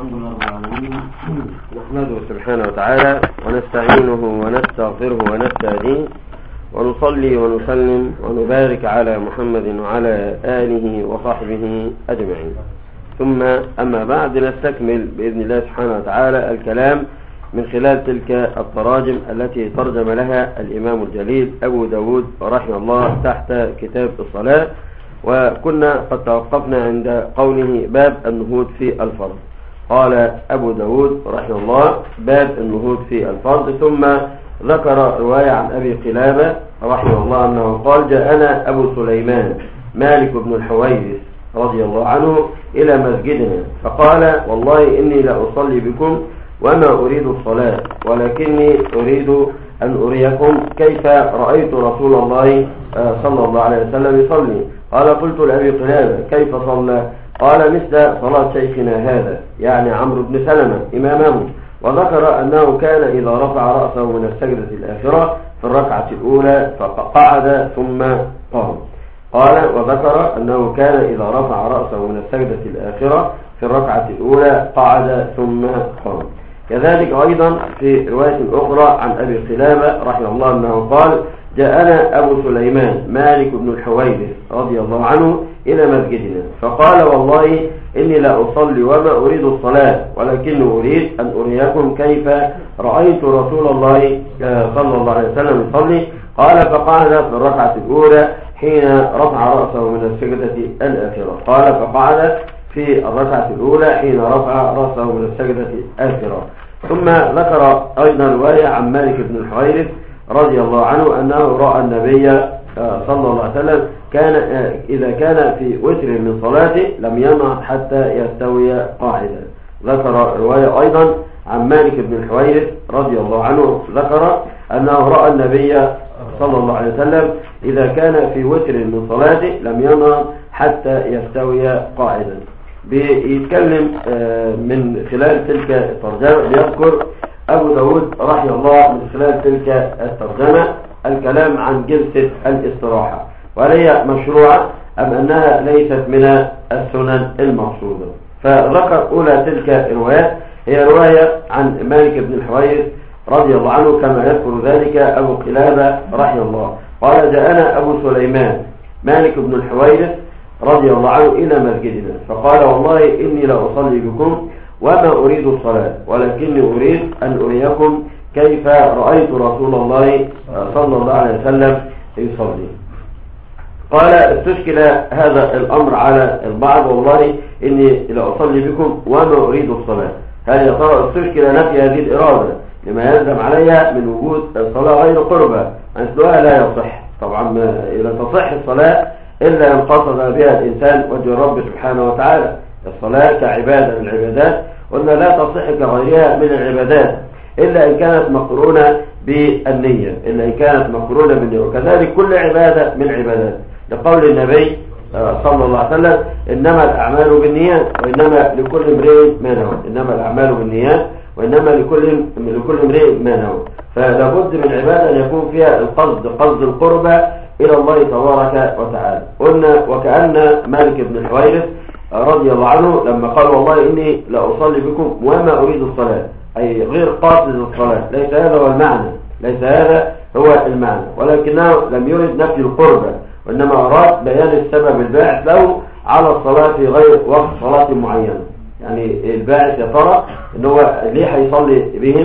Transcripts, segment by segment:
الحمد لله رب العالمين نحمده سبحانه وتعالى ونستعينه ونستغفره ونستهديه ونصلي ونسلم ونبارك على محمد وعلى آله وصحبه أجمعين ثم أما بعد نستكمل بإذن الله سبحانه وتعالى الكلام من خلال تلك التراجم التي ترجم لها الإمام الجليل أبو داود رحمه الله تحت كتاب الصلاة وكنا قد توقفنا عند قوله باب النهوض في الفرض قال أبو داود رحمه الله باب النهوض في الفرض ثم ذكر رواية عن أبي قلابة رحمه الله أنه قال جاءنا أبو سليمان مالك بن الحويرث رضي الله عنه إلى مسجدنا فقال والله إني لأصلي بكم وما أريد الصلاة ولكني أريد أن أريكم كيف رأيت رسول الله صلى الله عليه وسلم يصلي قال قلت لأبي قلابة كيف صلى قال مثل صلاة شيخنا هذا يعني عمرو بن سلمة إمامه وذكر أنه كان إذا رفع رأسه من السجدة الآخرة في الركعة الأولى فقعد ثم قام قال وذكر أنه كان إذا رفع رأسه من السجدة الآخرة في الركعة الأولى قعد ثم قام كذلك أيضا في رواية أخرى عن أبي قلابة رحمه الله أنه قال جاءنا أبو سليمان مالك بن الحويرث رضي الله عنه إلى مسجدنا فقال والله إني لا أصلي وما أريد الصلاة ولكن أريد أن أريكم كيف رأيت رسول الله صلى الله عليه وسلم يصلي قال فقعد في الركعة الأولى حين رفع رأسه من السجدة الآخرة قال فقعد في الركعة الأولى حين رفع رأسه من السجدة الآخرة ثم ذكر أيضا رواية عن مالك بن الحويرث رضي الله عنه أنه رأى النبي صلى الله عليه وسلم كان إذا كان في وتر من صلاته لم ينهض حتى يستوي قاعدا ذكر رواية أيضا عن مالك بن الحويرث رضي الله عنه ذكر أنه رأى النبي صلى الله عليه وسلم إذا كان في وتر من صلاته لم ينهض حتى يستوي قاعدا بيتكلم من خلال تلك الترجمة بيذكر أبو داود رحمه الله من خلال تلك الترجمة الكلام عن جلسة الاستراحة وهل هي مشروعة أم أنها ليست من السنن المقصودة فذكر أولى تلك الروايات هي رواية عن مالك بن الحويرث رضي الله عنه كما يذكر ذلك أبو قلابة رحمه الله قال جاءنا أبو سليمان مالك بن الحويرث رضي الله عنه إلى مسجدنا فقال والله إني لأصلي بكم وما أريد الصلاة ولكني أريد أن أريكم كيف رأيت رسول الله صلى الله عليه وسلم يصلي قال استشكل هذا الأمر على البعض والله إني لأصلي بكم وما أريد الصلاة هل يا ترى استشكل نفي هذه الإرادة لما يلزم عليها من وجود الصلاة غير قربة مثلها لا يصح طبعا لا تصح الصلاة إلا أن قصد بها الإنسان وجه الرب سبحانه وتعالى الصلاة كعبادة من العبادات قلنا لا تصح كغيرها من العبادات إلا إن كانت مقرونة بالنية إلا إن كانت مقرونة بالنية وكذلك كل عبادة من العبادات لقول النبي صلى الله عليه وسلم إنما الأعمال بالنيات وإنما لكل امرئ ما نوى إنما الأعمال بالنيات وإنما لكل لكل امرئ ما نوى فلا بد من عبادة أن يكون فيها القصد قصد القربة إلى الله تبارك وتعالى قلنا وكأن مالك بن الحويرث رضي الله عنه لما قال والله إني لأصلي بكم وما أريد الصلاة أي غير قاصد الصلاة ليس هذا هو المعنى ليس هذا هو المعنى ولكنه لم يرد نفي القربة وإنما أراد بيان السبب الباعث له على الصلاة في غير وقت صلاة معينة يعني الباعث يا ترى ان هو ليه هيصلي بهم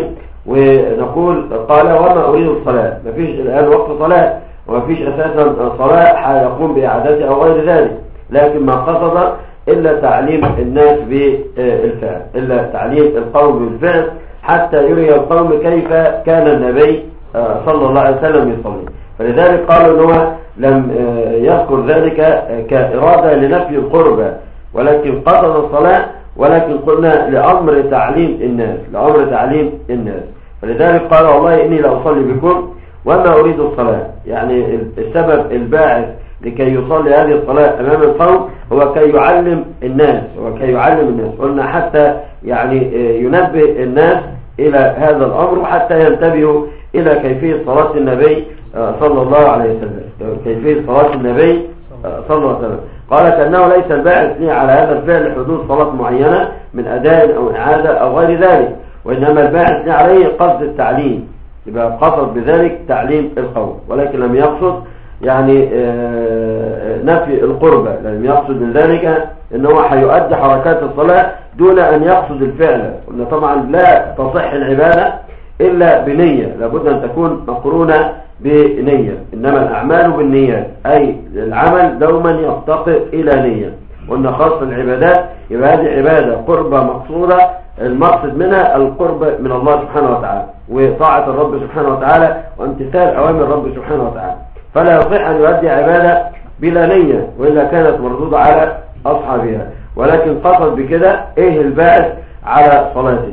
ونقول قال وما أريد الصلاة مفيش الآن وقت صلاة ومفيش أساسا صلاة هيقوم بإعادتها أو غير ذلك لكن ما قصد إلا تعليم الناس بالفعل إلا تعليم القوم بالفعل حتى يري القوم كيف كان النبي صلى الله عليه وسلم يصلي فلذلك قالوا أنه لم يذكر ذلك كإرادة لنفي القربة ولكن قصد الصلاة ولكن قلنا لأمر تعليم الناس لأمر تعليم الناس فلذلك قال والله إني لأصلي بكم وما أريد الصلاة يعني السبب الباعث لكي يصلي هذه الصلاة أمام القوم هو كي يعلم الناس وكي يعلم الناس قلنا حتى يعني ينبه الناس إلى هذا الأمر وحتى ينتبهوا إلى كيفية صلاة النبي صلى الله عليه وسلم كيفية صلاة النبي صلى الله عليه وسلم قال كأنه ليس الباعث لي على هذا الفعل حدوث صلاة معينة من أداء أو إعادة أو غير ذلك وإنما الباعث لي عليه قصد التعليم يبقى قصد بذلك تعليم القوم ولكن لم يقصد يعني آه، نفي القربة لم يقصد من ذلك ان هو هيؤدي حركات الصلاة دون ان يقصد الفعل قلنا طبعا لا تصح العبادة الا بنية لابد ان تكون مقرونة بنية انما الاعمال بالنيات اي العمل دوما يفتقر الى نية قلنا خاص العبادات يبقى هذه عبادة قربة مقصودة المقصد منها القرب من الله سبحانه وتعالى وطاعة الرب سبحانه وتعالى وامتثال اوامر الرب سبحانه وتعالى فلا يصح ان يؤدي عبادة بلا نية وإلا كانت مردودة على أصحابها ولكن قصد بكده إيه الباعث على صلاته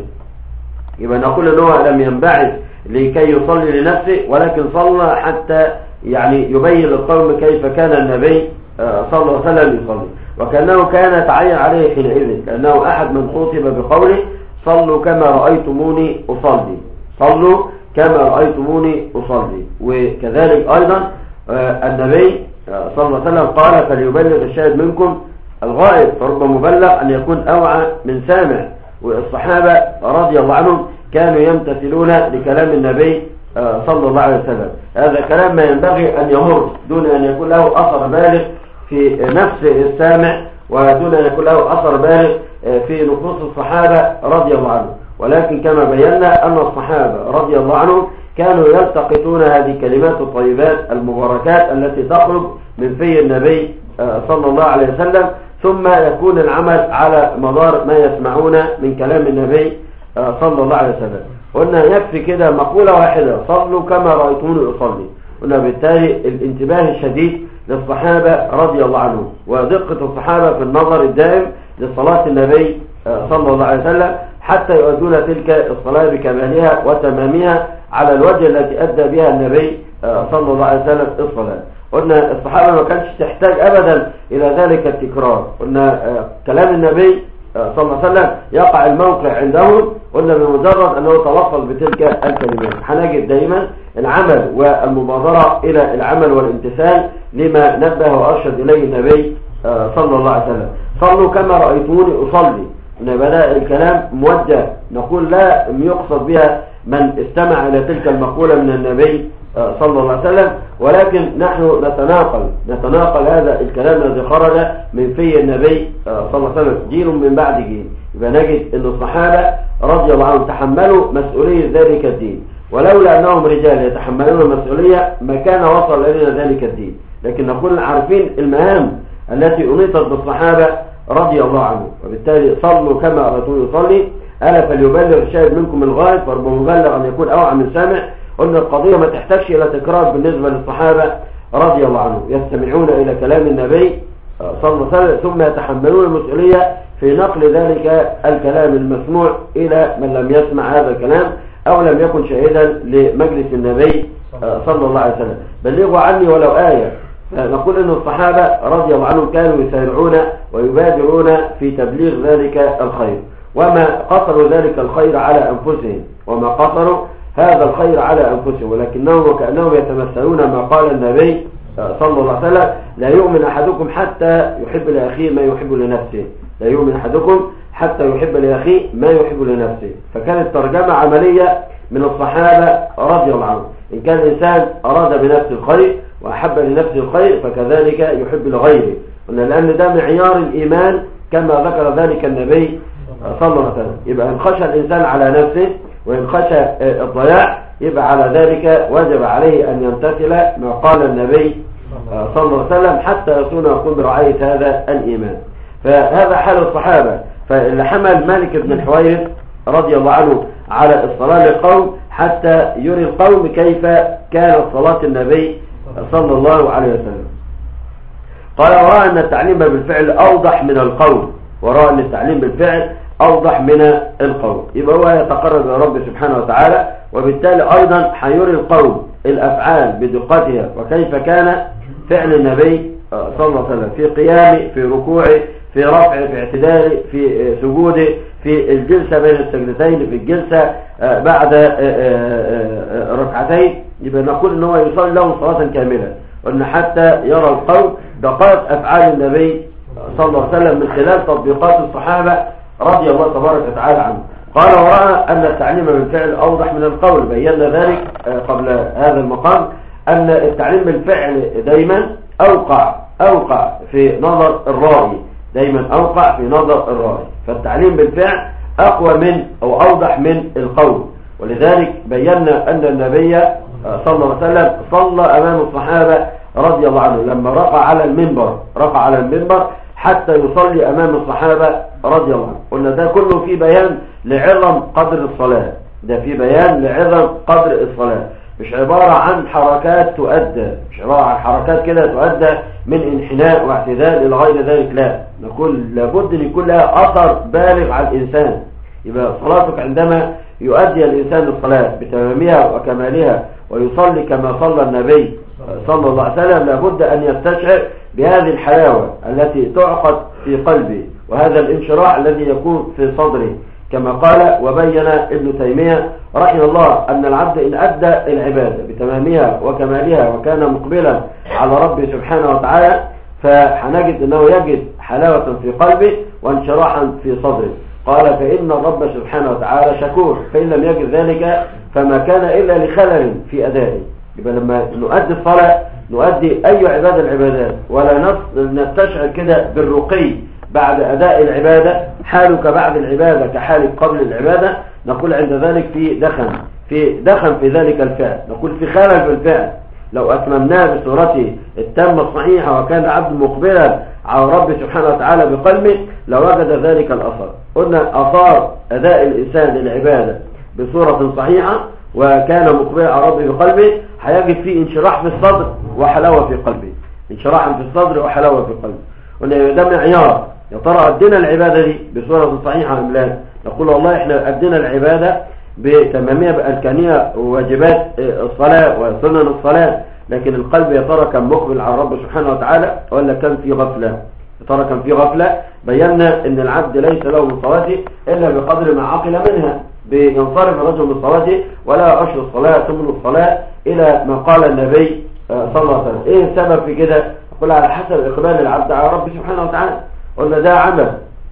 يبقى نقول ان هو لم ينبعث لكي يصلي لنفسه ولكن صلى حتى يعني يبين للقوم كيف كان النبي آه، صلى الله عليه وسلم يصلي وكأنه كان يتعين عليه حينئذ لأنه أحد من خطب بقوله صلوا كما رأيتموني أصلي صلوا كما رأيتموني أصلي وكذلك أيضا آه، النبي آه، صلى الله عليه وسلم قال فليبلغ الشاهد منكم الغائب فرب مبلغ أن يكون أوعى من سامع والصحابة رضي الله عنهم كانوا يمتثلون لكلام النبي آه، صلى الله عليه وسلم هذا كلام ما ينبغي أن يمر دون أن يكون له أثر بالغ في نفس السامع ودون أن يكون له أثر بالغ في نفوس الصحابة رضي الله عنهم ولكن كما بينا أن الصحابة رضي الله عنهم كانوا يلتقطون هذه الكلمات الطيبات المباركات التي تخرج من في النبي آه، صلى الله عليه وسلم ثم يكون العمل على مدار ما يسمعون من كلام النبي آه، صلى الله عليه وسلم قلنا يكفي كده مقولة واحدة صلوا كما رأيتموني أصلي قلنا بالتالي الانتباه الشديد للصحابة رضي الله عنهم ودقة الصحابة في النظر الدائم لصلاة النبي آه، صلى الله عليه وسلم حتى يؤدون تلك الصلاة بكمالها وتمامها على الوجه التي أدى بها النبي آه، صلى الله عليه وسلم الصلاة قلنا الصحابة ما كانش تحتاج أبدا إلى ذلك التكرار قلنا آه، كلام النبي آه، صلى الله عليه وسلم يقع الموقع عندهم قلنا بمجرد أنه تلفظ بتلك الكلمات هنجد دائما العمل والمبادرة إلى العمل والامتثال لما نبه وأرشد إليه النبي صلى الله عليه وسلم صلوا كما رأيتوني أصلي ان بدأ الكلام موجه نقول لا يقصد بها من استمع إلى تلك المقولة من النبي آه، صلى الله عليه وسلم ولكن نحن نتناقل نتناقل هذا الكلام الذي خرج من في النبي آه، صلى الله عليه وسلم جيل من بعد جيل يبقى نجد أن الصحابة رضي الله عنهم تحملوا مسؤولية ذلك الدين ولولا أنهم رجال يتحملون المسؤولية ما كان وصل إلينا ذلك الدين لكن نقول عارفين المهام التي أنيطت بالصحابة رضي الله عنه وبالتالي صلوا كما رأيتم يصلي ألا فليبلغ الشاهد منكم الغائب فرب مبلغ أن يكون أوعى من سامع قلنا القضية ما تحتاجش إلى تكرار بالنسبة للصحابة رضي الله عنهم يستمعون إلى كلام النبي صلى الله عليه وسلم ثم يتحملون المسؤولية في نقل ذلك الكلام المسموع إلى من لم يسمع هذا الكلام أو لم يكن شاهدا لمجلس النبي صلى الله عليه وسلم بلغوا عني ولو آية نقول أن الصحابة رضي الله عنهم كانوا يسارعون ويبادرون في تبليغ ذلك الخير وما قصروا ذلك الخير على أنفسهم وما قصروا هذا الخير على أنفسهم ولكنهم وكأنهم يتمثلون ما قال النبي صلى الله عليه وسلم لا يؤمن أحدكم حتى يحب لأخيه ما يحب لنفسه لا يؤمن أحدكم حتى يحب لأخيه ما يحب لنفسه فكانت ترجمة عملية من الصحابة رضي الله عنهم إن كان الإنسان أراد بنفسه الخير وأحب لنفسه الخير فكذلك يحب لغيره لأن ده معيار الإيمان كما ذكر ذلك النبي صلى الله عليه وسلم يبقى إن خشى الإنسان على نفسه وإن خشى الضياع يبقى على ذلك وجب عليه أن يمتثل ما قال النبي صلى الله عليه وسلم يكون يكون برعاية هذا الإيمان فهذا حال الصحابة فاللي حمل مالك بن الحويرث رضي الله عنه على الصلاة للقوم حتى يري القوم كيف كانت صلاة النبي صلى الله عليه وسلم قال ورأى أن التعليم بالفعل أوضح من القول ورأى أن التعليم بالفعل أوضح من القول يبقى هو يتقرب إلى رب سبحانه وتعالى وبالتالي أيضا حيري القول الأفعال بدقتها وكيف كان فعل النبي صلى الله عليه وسلم في قيامه في ركوعه في رفعه في اعتداله في سجوده في الجلسة بين السجدتين في الجلسة بعد ركعتين يبقى نقول ان هو يصلي له صلاة كاملة وان حتى يرى القول دقائق افعال النبي صلى الله عليه وسلم من خلال تطبيقات الصحابة رضي الله تبارك وتعالى عنه قال ورأى أن التعليم بالفعل أوضح من القول بينا ذلك قبل هذا المقام أن التعليم بالفعل دايما أوقع أوقع في نظر الرائي دايما أوقع في نظر الرائي فالتعليم بالفعل أقوى من أو أوضح من القول ولذلك بينا أن النبي صلى الله عليه وسلم صلى أمام الصحابة رضي الله عنه لما رقى على المنبر رقى على المنبر حتى يصلي أمام الصحابة رضي الله عنه قلنا ده كله في بيان لعظم قدر الصلاة ده في بيان لعظم قدر الصلاة مش عبارة عن حركات تؤدى مش عبارة عن حركات كده تؤدى من انحناء واعتدال إلى غير ذلك لا نقول لابد أن يكون لها أثر بالغ على الإنسان يبقى صلاتك عندما يؤدي الإنسان الصلاة بتمامها وكمالها ويصلي كما صلى النبي صلى الله عليه وسلم لابد أن يستشعر بهذه الحلاوة التي تعقد في قلبه وهذا الانشراح الذي يكون في صدره كما قال وبين ابن تيمية رحمه الله أن العبد إن أدى العبادة بتمامها وكمالها وكان مقبلا على ربه سبحانه وتعالى فحنجد أنه يجد حلاوة في قلبه وانشراحا في صدره قال فإن الرب سبحانه وتعالى شكور فإن لم يجد ذلك فما كان إلا لخلل في أدائه يبقى لما نؤدي الصلاة نؤدي أي عبادة العبادات ولا نستشعر كده بالرقي بعد أداء العبادة حالك بعد العبادة كحالك قبل العبادة نقول عند ذلك في دخن في دخن في ذلك الفعل نقول في خلل في الفعل لو أتممناه بصورته التامة الصحيحة وكان العبد مقبلا على رب سبحانه وتعالى بقلبه لوجد ذلك الأثر قلنا أثار أداء الإنسان للعبادة بصورة صحيحة وكان مقبلا على ربه بقلبه هيجد فيه انشراح في الصدر وحلاوة في قلبه انشراح في الصدر وحلاوة في قلبه قلنا ده معيار يا ترى أدينا العبادة دي بصورة صحيحة أم لا نقول والله احنا أدينا العبادة بتمامية بأركانية وواجبات الصلاة وسنن الصلاة لكن القلب يا ترى كان مقبل على الرب سبحانه وتعالى ولا كان في غفلة يا ترى كان في غفلة بينا ان العبد ليس له من صلاته الا بقدر ما عقل منها بينصرف الرجل من صلاته ولا أشر الصلاة تمن الصلاة إلى ما قال النبي صلى الله عليه وسلم إيه السبب في كده يقول على حسب إقبال العبد على رب سبحانه وتعالى قلنا ده عمل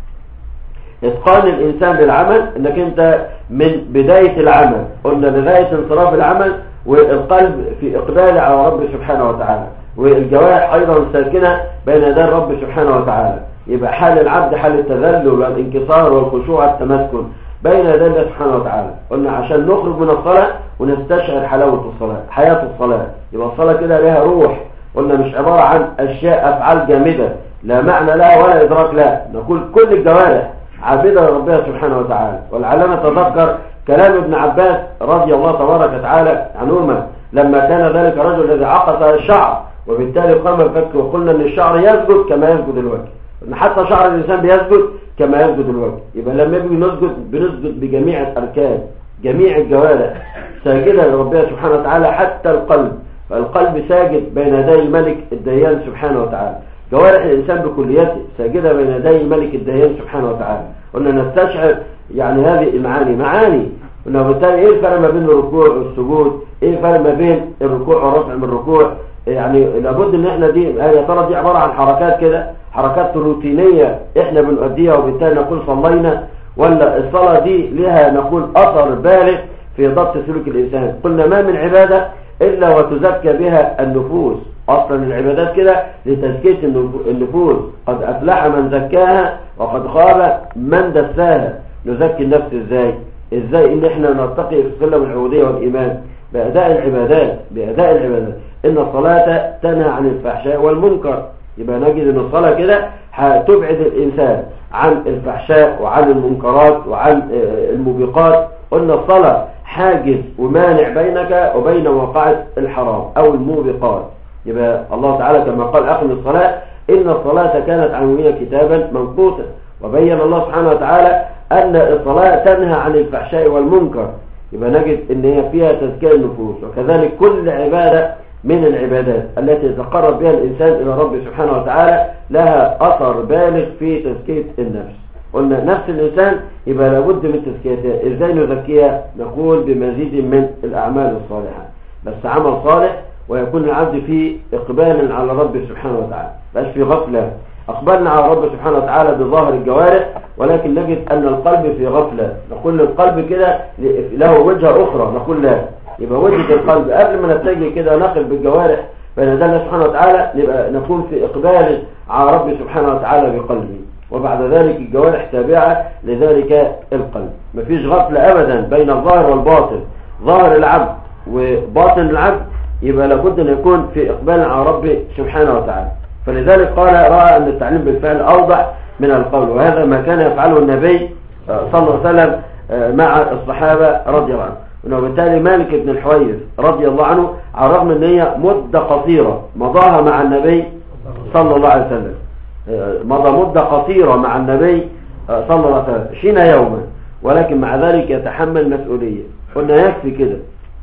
إتقان الإنسان للعمل إنك أنت من بداية العمل قلنا بداية انصراف العمل والقلب في إقبال على رب سبحانه وتعالى والجوارح أيضا ساكنة بين يدي الرب سبحانه وتعالى يبقى حال العبد حال التذلل والانكسار والخشوع التمسكن بين يدي الله سبحانه وتعالى قلنا عشان نخرج من الصلاة ونستشعر حلاوة الصلاة حياة الصلاة يبقى الصلاة كده لها روح قلنا مش عبارة عن أشياء أفعال جامدة لا معنى لها ولا إدراك لها نقول كل الجوارح عابدة لربها سبحانه وتعالى ولعلنا نتذكر كلام ابن عباس رضي الله تبارك وتعالى عنهما لما كان ذلك الرجل الذي عقد الشعر وبالتالي قام الفك وقلنا ان الشعر يسجد كما يسجد الوجه ان حتى شعر الانسان بيسجد كما يسجد الوجه يبقى لما بنيجي نسجد بنسجد بجميع الاركان جميع الجوارح ساجدة لربها سبحانه وتعالى حتى القلب فالقلب ساجد بين يدي الملك الديان سبحانه وتعالى جوارح الإنسان بكليته ساجدة بين يدي الملك الديان سبحانه وتعالى قلنا نستشعر يعني هذه المعاني معاني قلنا بالتالي ايه الفرق ما بين الركوع والسجود ايه الفرق ما بين الركوع والرفع من الركوع يعني لابد ان احنا دي يا ترى دي عبارة عن حركات كده حركات روتينية احنا بنؤديها وبالتالي نقول صلينا ولا الصلاة دي لها نقول اثر بالغ في ضبط سلوك الانسان قلنا ما من عبادة الا وتزكى بها النفوس اصلا العبادات كده لتزكية النفوس قد افلح من زكاها وقد خاب من دساها نزكي النفس ازاي ازاي ان احنا نرتقي في سلم العبودية والايمان باداء العبادات باداء العبادات ان الصلاة تنهى عن الفحشاء والمنكر يبقى نجد ان الصلاة كده هتبعد الانسان عن الفحشاء وعن المنكرات وعن الموبقات قلنا الصلاة حاجز ومانع بينك وبين وقعة الحرام او الموبقات يبقى الله تعالى كما قال أقم الصلاة إن الصلاة كانت عمومية كتابا منقوطا وبين الله سبحانه وتعالى أن الصلاة تنهى عن الفحشاء والمنكر يبقى نجد أن هي فيها تزكية النفوس وكذلك كل عبادة من العبادات التي يتقرب بها الإنسان إلى رب سبحانه وتعالى لها أثر بالغ في تزكية النفس قلنا نفس الإنسان يبقى لابد من تزكيتها إزاي نزكيها نقول بمزيد من الأعمال الصالحة بس عمل صالح ويكون العبد فيه إقبال على رب سبحانه وتعالى بقاش في غفلة أقبلنا على رب سبحانه وتعالى بظاهر الجوارح ولكن نجد أن القلب في غفلة نقول القلب كده له وجهة أخرى نقول لا يبقى وجهة القلب قبل ما نتجه كده نقل بالجوارح بين الله سبحانه وتعالى نبقى نكون في إقبال على رب سبحانه وتعالى بقلبه وبعد ذلك الجوارح تابعة لذلك القلب مفيش غفلة أبدا بين الظاهر والباطن ظاهر العبد وباطن العبد يبقى لابد أن يكون في إقبال على رب سبحانه وتعالى فلذلك قال رأى أن التعليم بالفعل أوضح من القول وهذا ما كان يفعله النبي صلى الله عليه وسلم مع الصحابة رضي الله عنهم وبالتالي مالك بن الحويرث رضي الله عنه على الرغم ان هي مدة قصيرة مضاها مع النبي صلى الله عليه وسلم مضى مدة قصيرة مع النبي صلى الله عليه وسلم شين يوما ولكن مع ذلك يتحمل مسؤولية قلنا يكفي كده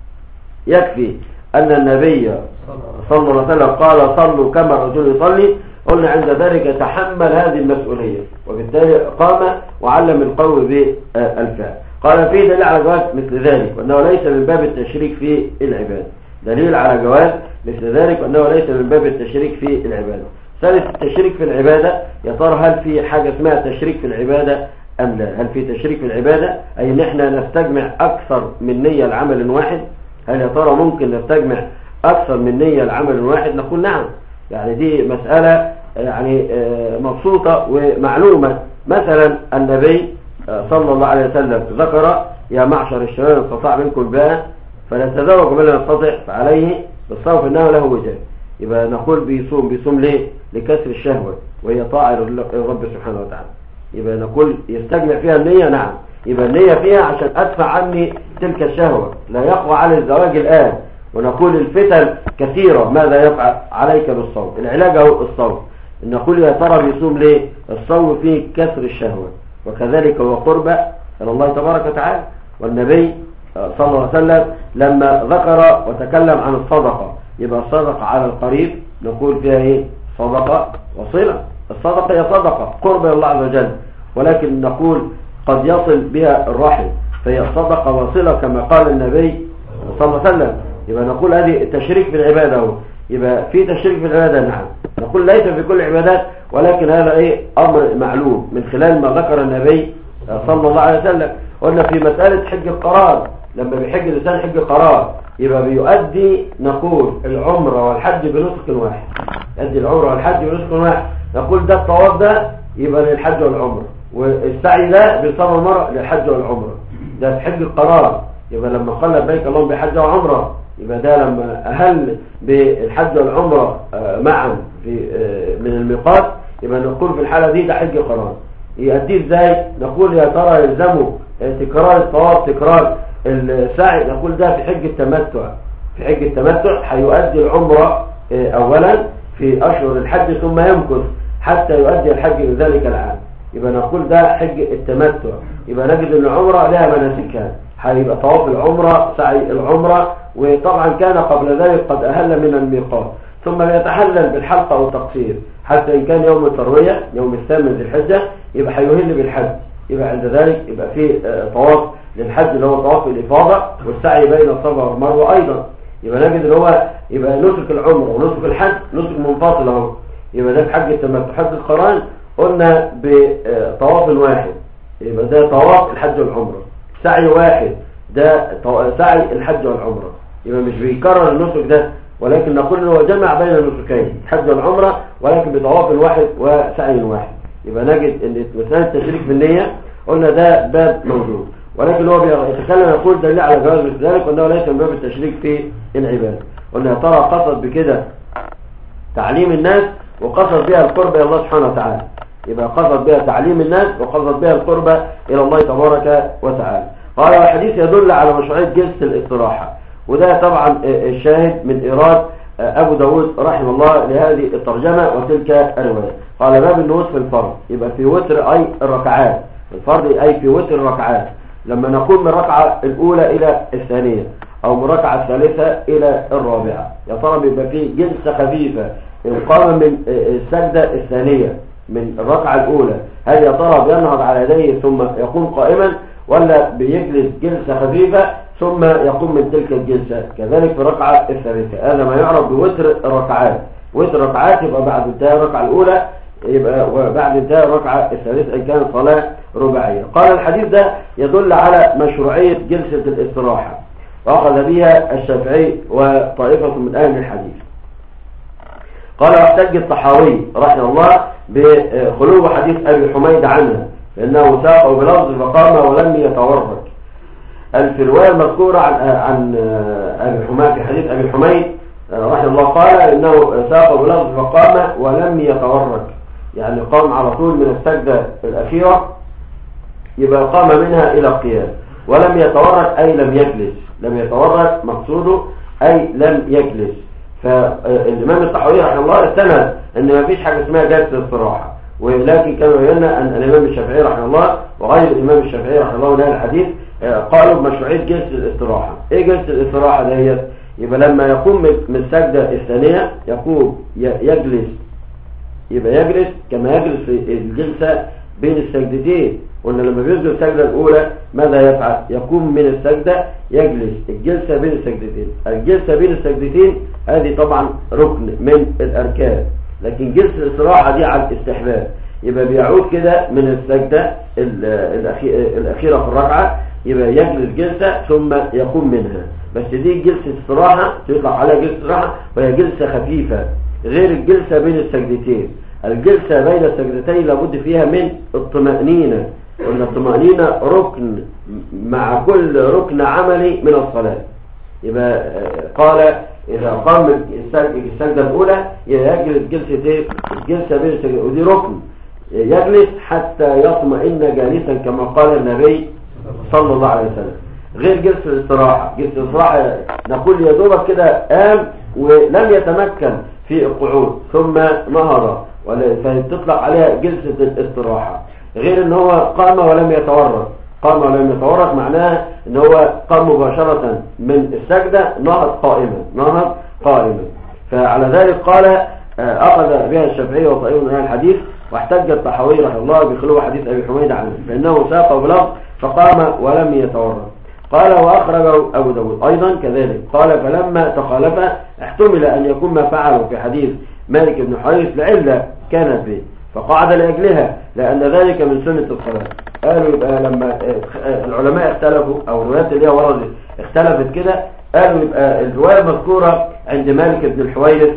يكفي أن النبي صلى الله عليه وسلم قال صلوا كما الرجل يصلي قلنا عند ذلك يتحمل هذه المسؤولية وبالتالي قام وعلم القول بالفعل قال في دليل على جواز مثل ذلك وأنه ليس من باب التشريك في العبادة دليل على جواز مثل ذلك وأنه ليس من باب التشريك في العبادة ثالث التشريك في العبادة يا ترى هل في حاجة اسمها تشريك في العبادة أم لا هل في تشريك في العبادة أي ان احنا نستجمع أكثر من نية لعمل واحد هل يا ترى ممكن نستجمع أكثر من نية لعمل واحد نقول نعم يعني دي مسألة يعني مبسوطة ومعلومة مثلا النبي صلى الله عليه وسلم ذكر يا معشر الشباب استطاع منكم بقى فلا تزوج من يستطع فعليه بالصوف انه له وجه يبقى نقول بيصوم بيصوم ليه لكسر الشهوة وهي طاعة للرب سبحانه وتعالى يبقى نقول يستجمع فيها النية نعم يبقى النية فيها عشان أدفع عني تلك الشهوة لا يقوى على الزواج الآن ونقول الفتن كثيرة ماذا يفعل عليك بالصوم العلاج هو الصوم نقول يا ترى بيصوم ليه الصوم فيه كسر الشهوة وكذلك هو قربة إلى الله تبارك وتعالى والنبي صلى الله عليه وسلم لما ذكر وتكلم عن الصدقة يبقى الصدقة على القريب نقول فيها ايه صدقة وصلة الصدقة هي صدقة قرب الله عز وجل ولكن نقول قد يصل بها الرحم فهي صدقة وصلة كما قال النبي صلى الله عليه وسلم يبقى نقول هذه تشريك في العبادة هو يبقى في تشريك في العبادة نعم نقول ليس في كل العبادات ولكن هذا ايه امر معلوم من خلال ما ذكر النبي صلى الله عليه وسلم قلنا في مسألة حج القرار لما بيحج الإنسان حج قرار يبقى بيؤدي نقول العمرة والحج بنسك واحد يؤدي العمرة والحج بنسك واحد نقول ده الطواف ده يبقى للحج والعمرة والسعي ده بيصاب المرء للحج والعمرة ده في حج القرار يبقى لما قال لبيك اللهم بحج وعمرة يبقى ده لما أهل بالحج والعمرة معا في من الميقات يبقى نقول في الحالة دي ده حج قرار يؤديه ازاي نقول يا ترى يلزمه تكرار الطواف تكرار السعي نقول ده في حج التمتع في حج التمتع هيؤدي العمرة اولا في اشهر الحج ثم يمكث حتى يؤدي الحج لذلك العام يبقى نقول ده حج التمتع يبقى نجد ان العمرة لها مناسكها هيبقى طواف العمرة سعي العمرة وطبعا كان قبل ذلك قد اهل من الميقات ثم يتحلل بالحلقة او التقصير حتى ان كان يوم التروية يوم الثامن ذي الحجة يبقى هيهل بالحج يبقى عند ذلك يبقى في طواف للحج اللي هو طواف الإفاضة والسعي بين الصفا والمروة أيضا يبقى نجد اللي هو يبقى نسك العمر ونسك الحج نسك منفصل اهو يبقى ده في حج التمتع حج القران قلنا بطواف واحد يبقى ده طواف الحج والعمرة سعي واحد ده سعي الحج والعمرة يبقى مش بيكرر النسك ده ولكن نقول هو جمع بين النسكين الحج والعمرة ولكن بطواف واحد وسعي واحد يبقى نجد ان مسألة التشريك في النية قلنا ده باب موجود ولكن هو يتكلم يقول دليل على جواز مثل ذلك وانه ليس من باب التشريك في العبادة قلنا ترى قصد بكده تعليم الناس وقصد بها القرب الى الله سبحانه وتعالى يبقى قصد بها تعليم الناس وقصد بها القرب الى الله تبارك وتعالى قال الحديث يدل على مشروعية جلسة الاستراحة وده طبعا الشاهد من إيراد أبو داود رحمه الله لهذه الترجمة وتلك الرواية قال باب النوت في الفرض يبقى في وتر أي الركعات الفرض أي في وتر الركعات لما نقوم من الركعة الأولى إلى الثانية أو من الركعة الثالثة إلى الرابعة يا ترى بيبقى فيه جلسة خفيفة القامة من السجدة الثانية من الركعة الأولى هل يا ترى بينهض على يديه ثم يقوم قائما ولا بيجلس جلسة خفيفة ثم يقوم من تلك الجلسة كذلك في الركعة الثالثة هذا ما يعرف بوتر الركعات وتر الركعات يبقى بعد انتهاء الركعة الأولى يبقى وبعد انتهاء الركعة الثالثة إن كانت صلاة رباعية قال الحديث ده يدل على مشروعية جلسة الاستراحة وأخذ بها الشافعي وطائفة من أهل الحديث قال واحتج الطحاوي رحمه الله بخلو حديث أبي حميد عنه فإنه ساقه بلفظ فقام ولم يتورك في الرواية المذكورة عن عن أبي حميد في حديث أبي حميد رحمه الله قال إنه ساقه بلفظ فقام ولم يتورك يعني قام على طول من السجدة الأخيرة يبقى قام منها إلى القيام ولم يتورك أي لم يجلس لم يتورك مقصوده أي لم يجلس فالإمام الطحاوي رحمه الله استند أن ما فيش حاجة اسمها جلسة استراحة ولكن كما بينا أن الإمام الشافعي رحمه الله وغير الإمام الشافعي رحمه الله ونهى الحديث قالوا بمشروعية جلسة الاستراحة إيه جلسة الاستراحة ديت يبقى لما يقوم من السجدة الثانية يقوم يجلس يبقى يجلس كما يجلس في الجلسة بين السجدتين قلنا لما بيسجد السجدة الأولى ماذا يفعل يقوم من السجدة يجلس الجلسة بين السجدتين الجلسة بين السجدتين هذه طبعا ركن من الأركان لكن جلسة الاستراحة دي على الاستحباب يبقى بيعود كده من السجدة الأخيرة في الركعة يبقى يجلس جلسة ثم يقوم منها بس دي جلسة استراحة تطلق عليها جلسة استراحة وهي جلسة خفيفة غير الجلسة بين السجدتين الجلسة بين السجدتين لابد فيها من الطمأنينة وأن الطمأنينة ركن مع كل ركن عملي من الصلاة يبقى قال إذا قام السجدة الأولى يجلس جلسة ايه الجلسة بين السجدتين ودي ركن يجلس حتى يطمئن جالسا كما قال النبي صلى الله عليه وسلم غير جلسة الاستراحة جلسة الاستراحة نقول يا دوبك كده قام ولم يتمكن في القعود ثم نهض فتطلق عليها جلسة الاستراحة غير ان هو قام ولم يتورط قام ولم يتورط معناه ان هو قام مباشرة من السجدة نهض قائما نهض قائما فعلى ذلك قال اخذ بها الشافعي وطائر من الحديث واحتج الطحاوي رحمه الله بخلو حديث ابي حميد عنه فانه ساقه بلفظ فقام ولم يتورط قال وأخرج أبو داود أيضا كذلك قال فلما تخالف احتمل أن يكون ما فعله في حديث مالك بن حريث لعلة كانت به فقعد لأجلها لأن ذلك من سنة الصلاة قالوا يبقى لما العلماء اختلفوا أو الروايات اللي هي وردت اختلفت كده قالوا يبقى الرواية المذكورة عند مالك بن الحويرث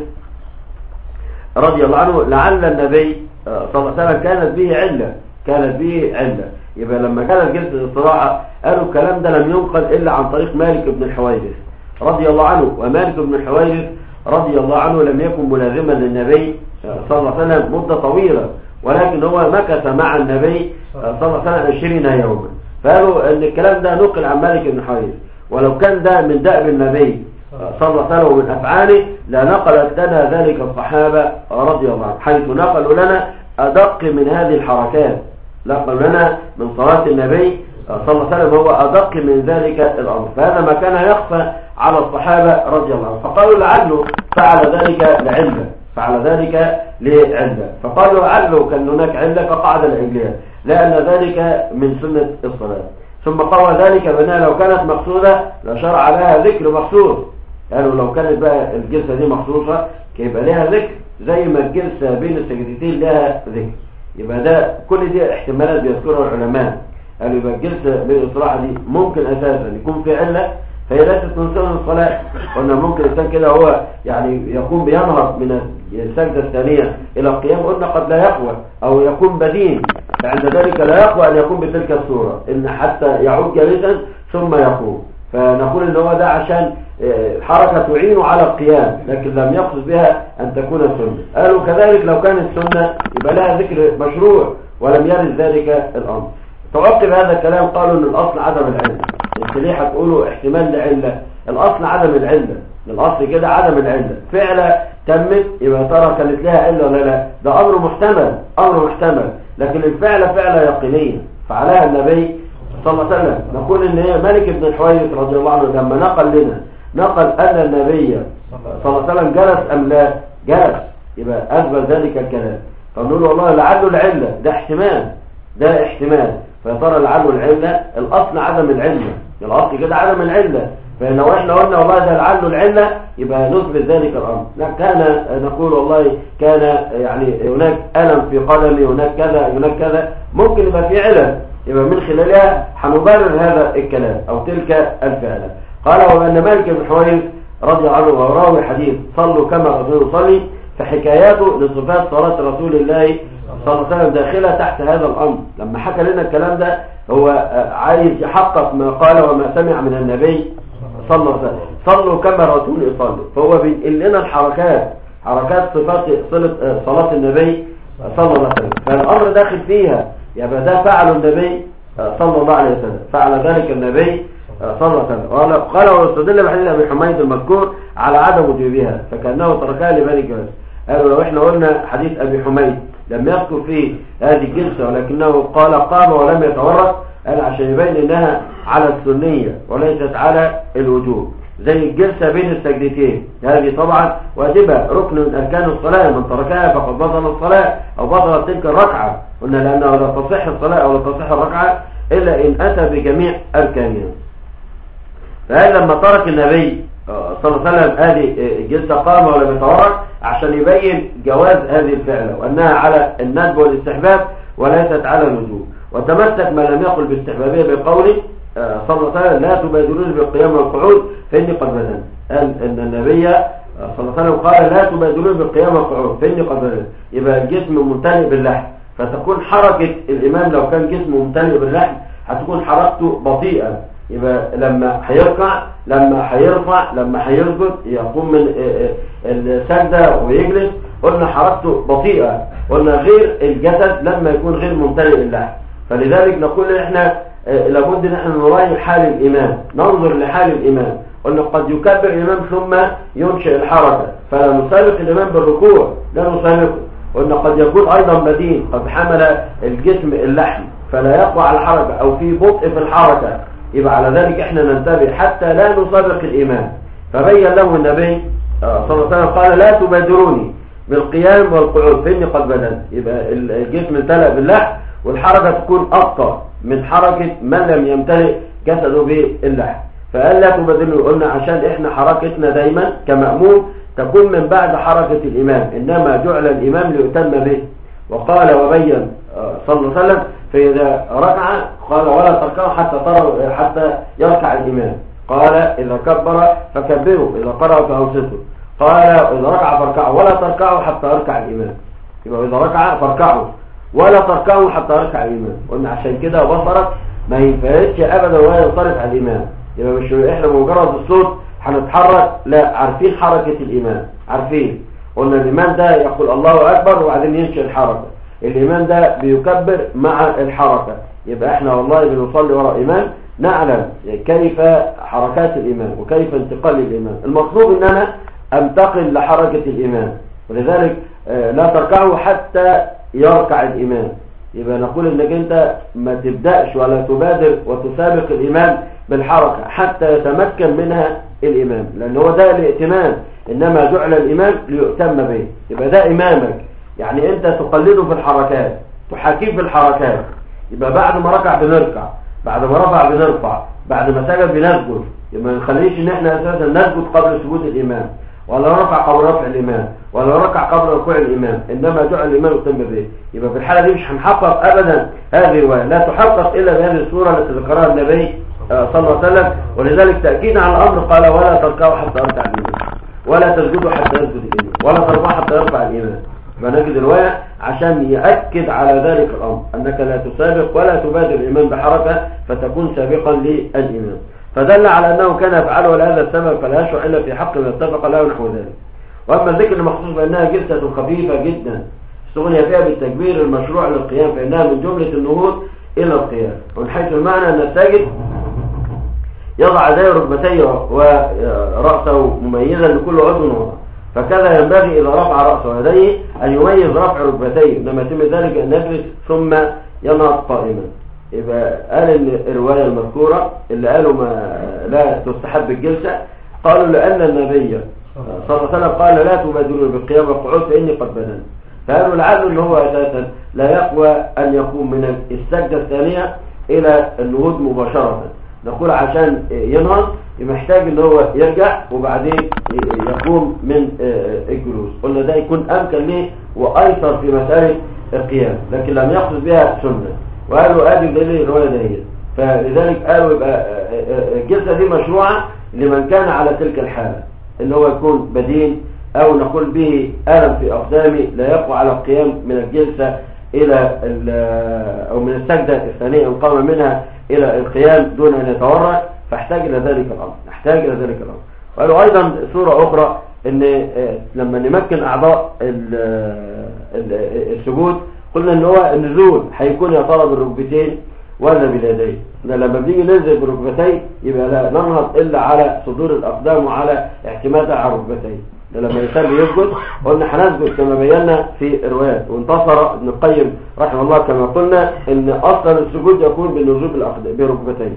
رضي الله عنه لعل النبي صلى الله عليه وسلم كانت به علة كانت به علة يبقى لما كانت جلسة الاستراحة قالوا الكلام ده لم ينقل إلا عن طريق مالك بن الحويرث رضي الله عنه ومالك بن الحويرث رضي الله عنه لم يكن ملازما للنبي صلى الله عليه وسلم مدة طويلة ولكن هو مكث مع النبي صلى الله عليه وسلم 20 يوما فقالوا ان الكلام ده نقل عن مالك بن حويرث ولو كان ده من دأب النبي صلى الله عليه وسلم ومن أفعاله لنقلت لنا ذلك الصحابة رضي الله عنهم حيث نقلوا لنا أدق من هذه الحركات نقلوا لنا من صلاة النبي صلى الله عليه وسلم هو أدق من ذلك الأمر فهذا ما كان يخفى على الصحابة رضي الله عنهم فقالوا لعله فعل ذلك لعلة فعل ذلك لعلة فقالوا لعله كان هناك علة فقعد لعلها لأن ذلك من سنة الصلاة ثم قوى ذلك بأنها لو كانت مقصودة لشرع لها ذكر مخصوص قالوا لو كانت بقى الجلسة دي مخصوصة يبقى لها ذكر زي ما الجلسة بين السجدتين لها ذكر يبقى ده كل دي احتمالات بيذكرها العلماء قالوا يبقى الجلسة بين الصلاة دي ممكن أساسا يكون في علة فهي ليست من سنن الصلاة قلنا ممكن الإنسان كده هو يعني يكون بينهض من السجدة الثانية إلى القيام قلنا قد لا يقوى أو يكون بدين فعند ذلك لا يقوى أن يكون بتلك الصورة إن حتى يعود جالسا ثم يقوم فنقول إن هو ده عشان حركة تعين على القيام لكن لم يقصد بها أن تكون سنة قالوا كذلك لو كانت سنة يبقى لها ذكر مشروع ولم يرد ذلك الأمر تعقب هذا الكلام قالوا ان الاصل عدم العلة انت ليه هتقولوا احتمال لعلة الاصل عدم العلة الاصل كده عدم العلة فعلة تمت يبقى ترى كانت لها علة ولا لا ده امر محتمل امر محتمل لكن الفعلة فعلة يقينية فعلها النبي صلى الله عليه وسلم نقول ان هي ملك بن الحويرث رضي الله عنه لما نقل لنا نقل ان النبي صلى الله عليه وسلم جلس ام لا جلس يبقى اثبت ذلك الكلام فنقول والله لعله العلة ده احتمال ده احتمال فيا ترى لعله العلة الأصل عدم العلة الأصل كده عدم العلة فلو احنا قلنا والله ده لعله العلة يبقى نثبت ذلك الامر لا كان نقول والله كان يعني هناك الم في قدمي هناك كذا هناك كذا ممكن يبقى في علل يبقى من خلالها هنبرر هذا الكلام او تلك الفعله قال وان مالك بن حويرث رضي الله عنه وراوي حديث صلوا كما رسول يصلي فحكاياته لصفات صلاة رسول الله صلى الله عليه وسلم داخلة تحت هذا الأمر لما حكى لنا الكلام ده هو عايز يحقق ما قال وما سمع من النبي صلى الله عليه وسلم صلوا كما رسول يصلي فهو بينقل لنا الحركات حركات صفات صلة صلاة النبي صلى الله عليه وسلم فالأمر داخل فيها يبقى ده فعل النبي صلى الله عليه وسلم فعل ذلك النبي صلى الله عليه وسلم قال واستدل بحديث ابي حميد المذكور على عدم وجوبها فكانه تركها لبني جواز قالوا لو احنا قلنا حديث ابي حميد لم يذكر فيه هذه الجلسه ولكنه قال قام ولم يتورط قال عشان يبين انها على السنيه وليست على الوجوب زي الجلسة بين السجدتين هذه طبعا واجبة ركن من أركان الصلاة من تركها فقد بطل الصلاة أو بطلت تلك الركعة قلنا لأنه لا تصح الصلاة أو لا تصح الركعة إلا إن أتى بجميع أركانها فهذا لما ترك النبي صلى الله عليه وسلم هذه الجلسة قام ولم يتورك عشان يبين جواز هذه الفعلة وأنها على الندب والاستحباب وليست على الوجوب وتمسك ما لم يقل باستحبابية بقوله صلى الله عليه وسلم لا تبادرون بالقيام والقعود فإني قد بدن قال أن النبي صلى الله عليه وسلم قال لا تبادرون بالقيام والقعود فإني قد بدن يبقى الجسم ممتلئ باللحم فتكون حركة الإمام لو كان جسمه ممتلئ باللحم هتكون حركته بطيئة يبقى لما هيركع لما هيرفع لما هيسجد يقوم من السجدة ويجلس قلنا حركته بطيئة قلنا غير الجسد لما يكون غير ممتلئ اللحم فلذلك نقول احنا لابد ان احنا نراعي حال الامام ننظر لحال الامام قلنا قد يكبر الامام ثم ينشئ الحركة فلا نسابق الامام بالركوع لا نسابقه قلنا قد يكون ايضا بدين قد حمل الجسم اللحم فلا يقوى على الحركة او في بطء في الحركة يبقى على ذلك احنا ننتبه حتى لا نسابق الامام فبين له النبي صلى الله عليه وسلم قال لا تبادروني بالقيام والقعود فإني قد بدنت يبقى الجسم امتلأ باللحم والحركة تكون أبطأ من حركة من لم يمتلئ جسده باللحم فقال لا تبادروني قلنا عشان احنا حركتنا دايما كمأموم تكون من بعد حركة الإمام إنما جعل الإمام ليؤتم به وقال وبين صلى الله عليه وسلم فإذا ركع قال ولا تركعوا حتى تروا حتى يركع الإمام قال إذا كبر فكبروا إذا قرأوا فأوسطوا قال إذا ركع فاركعوا ولا تركعوا حتى يركع الإمام يبقى إذا ركع فاركعوا ولا تركعوا حتى يركع الإمام قلنا عشان كده بصرك ما ينفعتش أبدا ولا ينصرف على الإمام يبقى مش إحنا مجرد الصوت هنتحرك لا عارفين حركة الإمام عارفين قلنا الإمام ده يقول الله أكبر وبعدين ينشئ الحركة الإمام ده بيكبر مع الحركة يبقى احنا والله بنصلي وراء إمام نعلم كيف حركات الإمام وكيف انتقال الإمام المطلوب ان انا انتقل لحركة الإمام ولذلك لا تركعه حتى يركع الإمام يبقى نقول انك انت ما تبدأش ولا تبادر وتسابق الإمام بالحركة حتى يتمكن منها الإمام لأن هو ده الائتمام إنما جعل الإمام ليؤتم به يبقى ده إمامك يعني انت تقلده في الحركات تحاكيه في الحركات يبقى بعد ما ركع بنركع بعد ما رفع بنرفع بعد ما سجد بنسجد يبقى ما نخليش ان احنا اساسا نسجد قبل سجود الامام ولا رفع قبل رفع الامام ولا ركع قبل ركوع الامام انما جعل الامام يتم به يبقى في الحاله دي مش هنحقق ابدا هذه الروايه لا تحقق الا بهذه الصوره التي ذكرها النبي صلى الله عليه وسلم ولذلك تاكيدا على الامر قال ولا تركعوا حتى يركع الامام ولا تسجدوا حتى يسجد الامام ولا ترفعوا حتى يرفع الامام فنجد الرواية عشان يأكد على ذلك الأمر أنك لا تسابق ولا تبادر الإمام بحركة فتكون سابقا للإمام فدل على أنه كان يفعله لهذا السبب فلا يشرع إلا في حق ما اتفق له نحو ذلك وأما الذكر المخصوص بأنها جلسة خفيفة جدا استغني فيها بالتكبير المشروع للقيام فإنها من جملة النهوض إلى القيام ومن حيث المعنى أن الساجد يضع يديه ركبتيه ورأسه مميزا لكل عضو وضع فكذا ينبغي إذا رفع رأسه يديه أن يميز رفع ركبتيه لما يتم ذلك أن يجلس ثم ينهض قائما يبقى قال ان الرواية المذكورة اللي قالوا ما لا تستحب الجلسة قالوا لأن النبي صلى الله عليه وسلم قال لا تبادروا بالقيام والقعود فإني قد بدن فقالوا لعله ان هو أساسا لا يقوى أن يقوم من السجدة الثانية إلى النهوض مباشرة نقول عشان ينهض محتاج ان هو يرجع وبعدين يقوم من الجلوس قلنا ده يكون امكن ليه وايسر في مسألة القيام لكن لم يقصد بها سنة وقالوا ادي دليل الرواية دهيت فلذلك قالوا يبقى الجلسة دي مشروعة لمن كان على تلك الحالة اللي هو يكون بدين او نقول به ألم في أقدامي لا يقوى على القيام من الجلسة إلى أو من السجدة الثانية إن قام منها إلى القيام دون أن يتورع فاحتاج إلى ذلك الأمر نحتاج إلى ذلك الأمر وقالوا أيضا صورة أخرى أن لما نمكن أعضاء السجود قلنا أن هو النزول هيكون يا ترى بالركبتين ولا باليدين لما بنيجي ننزل بركبتين يبقى لا ننهض إلا على صدور الأقدام وعلى اعتمادها على الركبتين لما الإنسان بيسجد قلنا هنسجد كما بينا في الروايات وانتصر ابن القيم رحمه الله كما قلنا ان اصلا السجود يكون بالنزول بركبتين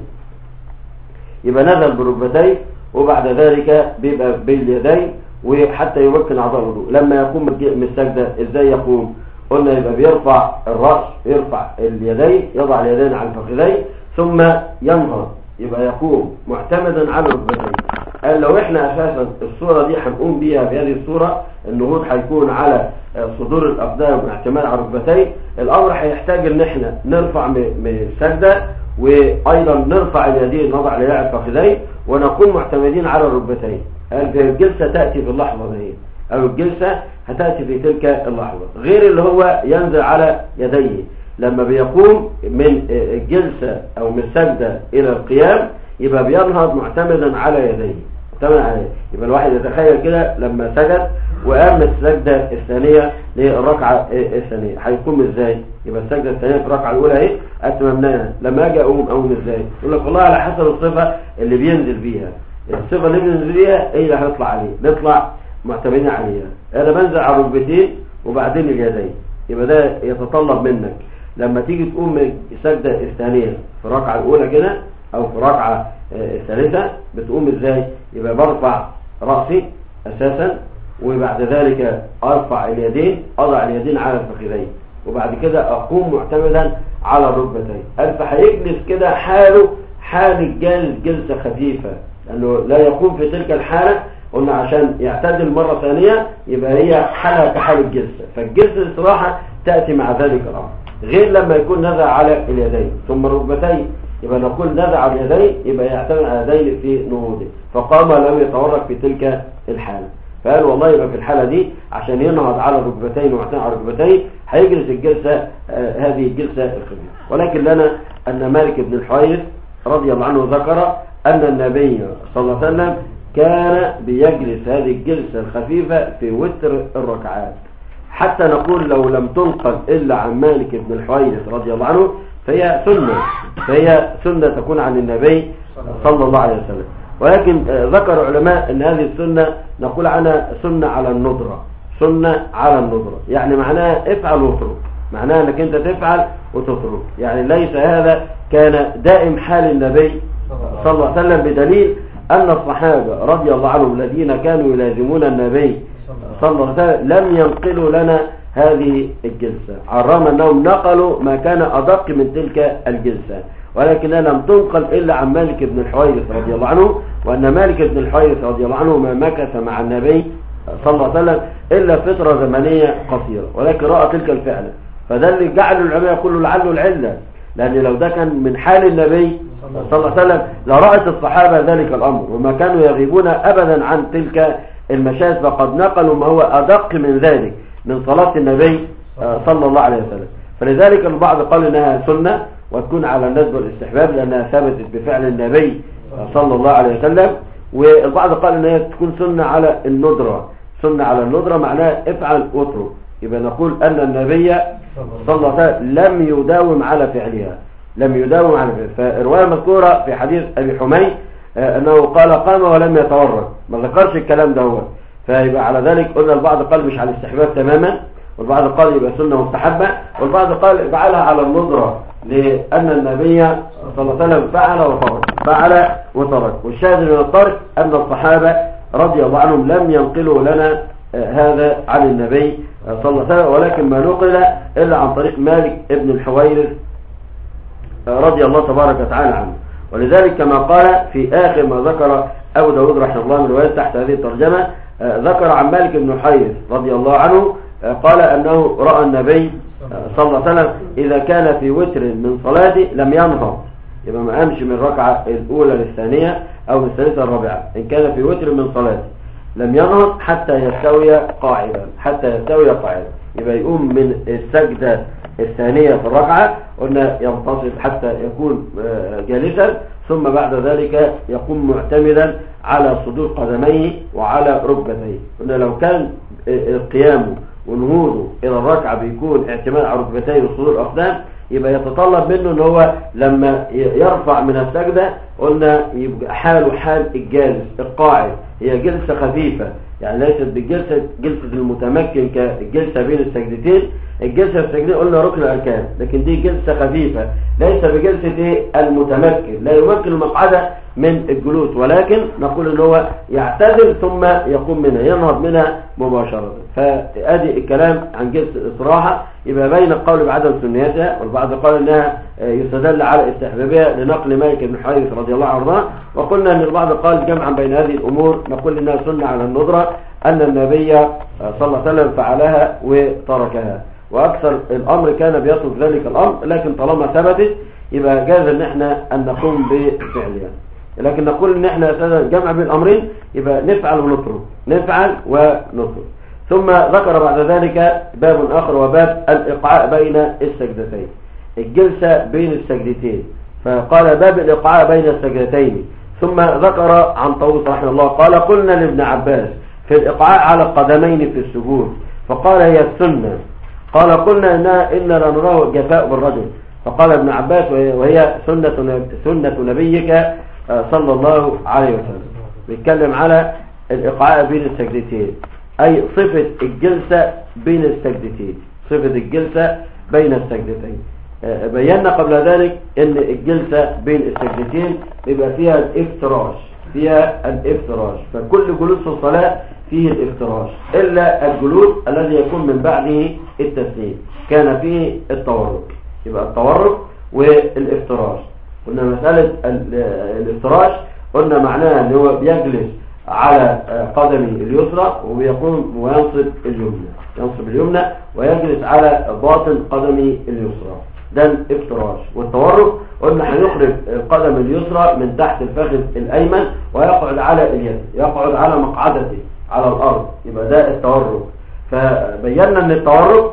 يبقى نزل بركبتين وبعد ذلك بيبقى باليدين وحتى يمكن اعضاء الوضوء لما يقوم من السجده ازاي يقوم قلنا يبقى بيرفع الراس يرفع اليدين يضع اليدين على الفخذين ثم ينهض يبقى يقوم معتمدا على الركبتين قال لو احنا اساسا الصورة دي هنقوم بيها بهذه الصورة النهوض هيكون على صدور الاقدام واعتماد على الركبتين الامر هيحتاج ان احنا نرفع من السجدة وايضا نرفع اليدين نضع اليدين على الفخذين ونكون معتمدين على الركبتين قال الجلسة تأتي في اللحظة دي او الجلسة هتأتي في تلك اللحظة غير اللي هو ينزل على يديه لما بيقوم من الجلسة او من السجدة الى القيام يبقى بينهض معتمدا على يديه معتمدا على يديه يبقى الواحد يتخيل كده لما سجد وقام السجدة الثانية للركعة الثانية هيقوم ازاي يبقى السجدة الثانية في الركعة الاولى اهي اتممناها لما اجي اقوم اقوم ازاي يقول لك والله على حسب الصفة اللي بينزل بيها الصفة اللي بينزل بيها ايه اللي هنطلع عليه نطلع معتمدين عليها انا بنزل على الركبتين وبعدين اليدين يبقى ده يتطلب منك لما تيجي تقوم من السجدة الثانية في الركعة الاولى كده او في الركعة الثالثة بتقوم ازاي يبقى برفع رأسي اساسا وبعد ذلك ارفع اليدين اضع اليدين على الفخذين وبعد كده اقوم معتمدا على الركبتين قال فهيجلس كده حاله حال الجالس جلسة خفيفة لانه لا يقوم في تلك الحالة قلنا عشان يعتدل مرة ثانية يبقى هي حالها كحال الجلسة فالجلسة الصراحة تأتي مع ذلك الأمر غير لما يكون نزع على اليدين ثم الركبتين يبقى نقول نزع اليدين يبقى يعتمد على يديه في نهوضه فقام لم يتورك في تلك الحالة فقال والله يبقى في الحالة دي عشان ينهض على الركبتين ويعتمد على الركبتين هيجلس الجلسة آه هذه الجلسة الخفيفة ولكن لنا أن مالك بن الحويرث رضي الله عنه ذكر أن النبي صلى الله عليه وسلم كان بيجلس هذه الجلسة الخفيفة في وتر الركعات حتى نقول لو لم تنقل إلا عن مالك بن الحويرث رضي الله عنه فهي سنة فهي سنة تكون عن النبي صلى الله عليه وسلم ولكن ذكر علماء ان هذه السنة نقول عنها سنة على الندرة سنة على الندرة يعني معناها افعل واترك معناها انك انت تفعل وتترك يعني ليس هذا كان دائم حال النبي صلى الله عليه وسلم بدليل ان الصحابة رضي الله عنهم الذين كانوا يلازمون النبي صلى الله عليه وسلم لم ينقلوا لنا هذه الجلسة عرام أنهم نقلوا ما كان أدق من تلك الجلسة ولكنها لم تنقل إلا عن مالك بن الحويرث رضي الله عنه وأن مالك بن الحويرث رضي الله عنه ما مكث مع النبي صلى الله عليه وسلم إلا فترة زمنية قصيرة ولكن رأى تلك الفعلة فده اللي جعل العلماء يقولوا لعله العلة لأن لو ده كان من حال النبي صلى الله عليه وسلم لرأت الصحابة ذلك الأمر وما كانوا يغيبون أبدا عن تلك المشاهد فقد نقلوا ما هو أدق من ذلك من صلاة النبي صلى الله عليه وسلم فلذلك البعض قال انها سنة وتكون على الندب والاستحباب لانها ثبتت بفعل النبي صلى الله عليه وسلم والبعض قال انها تكون سنة على الندرة سنة على الندرة معناها افعل واترك يبقى نقول ان النبي صلى الله عليه وسلم لم يداوم على فعلها لم يداوم على فعلها فالرواية مذكورة في حديث ابي حميد انه قال قام ولم يتورط ما ذكرش الكلام ده هو فيبقى على ذلك قلنا البعض قال مش على الاستحباب تماما والبعض قال يبقى سنة مستحبة والبعض قال فعلها على النظرة لأن النبي صلى الله عليه وسلم فعل وترك فعل وترك والشاهد من الترك أن الصحابة رضي الله عنهم لم ينقلوا لنا هذا عن النبي صلى الله عليه وسلم ولكن ما نقل إلا عن طريق مالك ابن الحويرث رضي الله تبارك وتعالى عنه ولذلك كما قال في آخر ما ذكر أبو داود رحمه الله من رواية تحت هذه الترجمة آه، ذكر عن مالك بن حيث رضي الله عنه آه، قال أنه رأى النبي آه، صلى الله عليه وسلم إذا كان في وتر من صلاته لم ينهض يبقى ما أمشي من الركعة الأولى للثانية أو من الثالثة الرابعة إن كان في وتر من صلاته لم ينهض حتى يستوي قاعدا حتى يستوي قاعدا يبقى يقوم من السجدة الثانية في الركعة قلنا ينتصب حتى يكون آه، جالسا ثم بعد ذلك يقوم معتمدا على صدور قدميه وعلى ركبتيه قلنا لو كان آه، قيامه ونهوضه إلى الركعة بيكون اعتماد على ركبتيه وصدور الأقدام يبقى يتطلب منه ان هو لما ي- يرفع من السجدة قلنا يبقى حاله حال الجالس القاعد هي جلسة خفيفة يعني ليست بالجلسة جلسة المتمكن كالجلسة بين السجدتين الجلسة في السجدتين قلنا ركن الأركان لكن دي جلسة خفيفة ليس بجلسة ايه المتمكن لا يمكن المقعدة من الجلوس ولكن نقول ان هو يعتدل ثم يقوم منها ينهض منها مباشرة فادي الكلام عن جلسة الاستراحة يبقى بين القول بعدم سنيتها والبعض قال انها آه، يستدل على استحبابها لنقل مالك بن حارث رضي الله عنه وقلنا ان البعض قال جمعا بين هذه الامور نقول انها سنة على الندرة ان النبي آه، صلى الله عليه وسلم فعلها وتركها واكثر الامر كان بيترك ذلك الامر لكن طالما ثبتت يبقى جاز ان احنا ان نقوم بفعلها لكن نقول ان احنا أساساً جمع بين الامرين يبقى نفعل ونترك نفعل ونترك ثم ذكر بعد ذلك باب اخر وباب الايقاع بين السجدتين الجلسة بين السجدتين فقال باب الايقاع بين السجدتين ثم ذكر عن طاووس رحمه الله قال قلنا لابن عباس في الايقاع على القدمين في السجود فقال هي السنة قال قلنا إنها إن لا نراه جفاء بالرجل فقال ابن عباس وهي- وهي سنة نب- سنة نبيك آه، صلى الله عليه وسلم بيتكلم على الإقعاء بين السجدتين أي صفة الجلسة بين السجدتين صفة الجلسة بين السجدتين آه، بينا قبل ذلك ان الجلسة بين السجدتين بيبقى فيها الافتراش فيها الافتراش فكل جلوس في الصلاة فيه الافتراش إلا الجلوس الذي يكون من بعده التسليم كان فيه التورك يبقى التورك والافتراش قلنا مسألة ال- الافتراش قلنا معناها ان هو بيجلس على آه، قدمه اليسرى ويقوم وينصب اليمنى ينصب اليمنى ويجلس على باطن قدمه اليسرى ده الافتراش والتورك قلنا هيخرج القدم اليسرى من تحت الفخذ الايمن ويقعد على اليد يقعد على مقعدته على الارض يبقى ده التورك فبينا ان التورك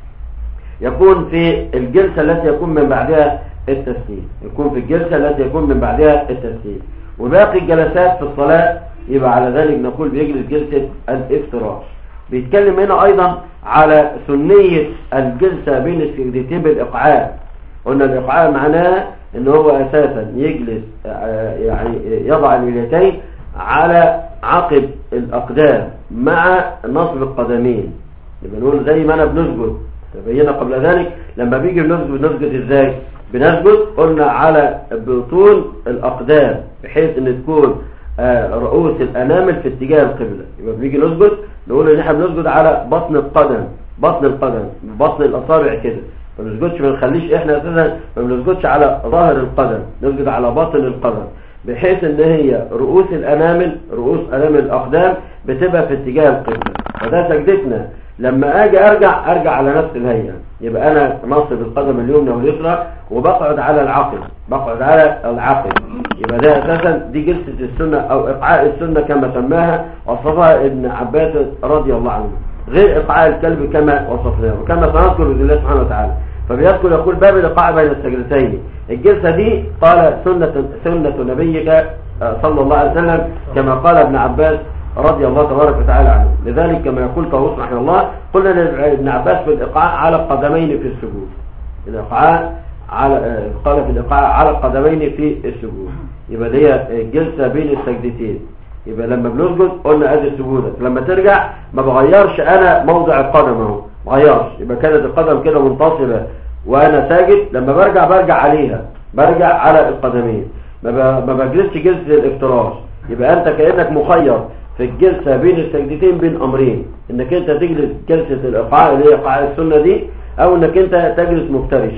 يكون في الجلسة التي يكون من بعدها التسليم يكون في الجلسة التي يكون من بعدها التسليم وباقي الجلسات في الصلاة يبقى على ذلك نقول بيجلس جلسة الافتراش بيتكلم هنا ايضا على سنية الجلسة بين السجدتين بالاقعاء قلنا الاقعاء معناه ان هو اساسا يجلس آه، يعني يضع اليدين على عقب الاقدام مع نصب القدمين يبقى نقول زي ما انا بنسجد تبينا قبل ذلك لما بيجي بنسجد بنسجد ازاي بنسجد قلنا على بطون الاقدام بحيث ان تكون آه، رؤوس الانامل في اتجاه القبلة يبقى بنيجي نسجد نقول ان احنا بنسجد على بطن القدم بطن القدم بطن الاصابع كده ما بنسجدش ما نخليش احنا اساسا ما بنسجدش على ظاهر القدم نسجد على باطن القدم بحيث ان هي رؤوس الانامل رؤوس انامل الاقدام بتبقى في اتجاه القبلة فده سجدتنا لما اجي ارجع ارجع على نفس الهيئة يبقى انا نصب القدم اليمنى واليسرى وبقعد على العقل بقعد على العقل يبقى ده اساسا دي جلسة السنة او اقعاء السنة كما سماها وصفها ابن عباس رضي الله عنه غير اقعاء الكلب كما وصفناه وكما سنذكر باذن الله سبحانه وتعالى فبيذكر يقول باب الايقاع بين السجدتين الجلسة دي قال سنة سنة نبيك آه، صلى الله عليه وسلم كما قال ابن عباس رضي الله تبارك وتعالى عنه لذلك كما يقول طاووس رحمه الله قلنا لابن عباس في الايقاع على القدمين في السجود الايقاع على آه، قال في الايقاع على القدمين في السجود يبقى دي جلسة بين السجدتين يبقى لما بنسجد قلنا ادي سجودك لما ترجع ما بغيرش انا موضع القدم اهو ما غيرش يبقى كانت القدم كده منتصبه وانا ساجد لما برجع برجع عليها برجع على القدمين ما ب- ما بجلسش جلسه الافتراش يبقى انت كانك مخير في الجلسه بين السجدتين بين امرين انك انت تجلس جلسه الايقاع اللي هي ايقاع السنه دي او انك انت تجلس مفترشا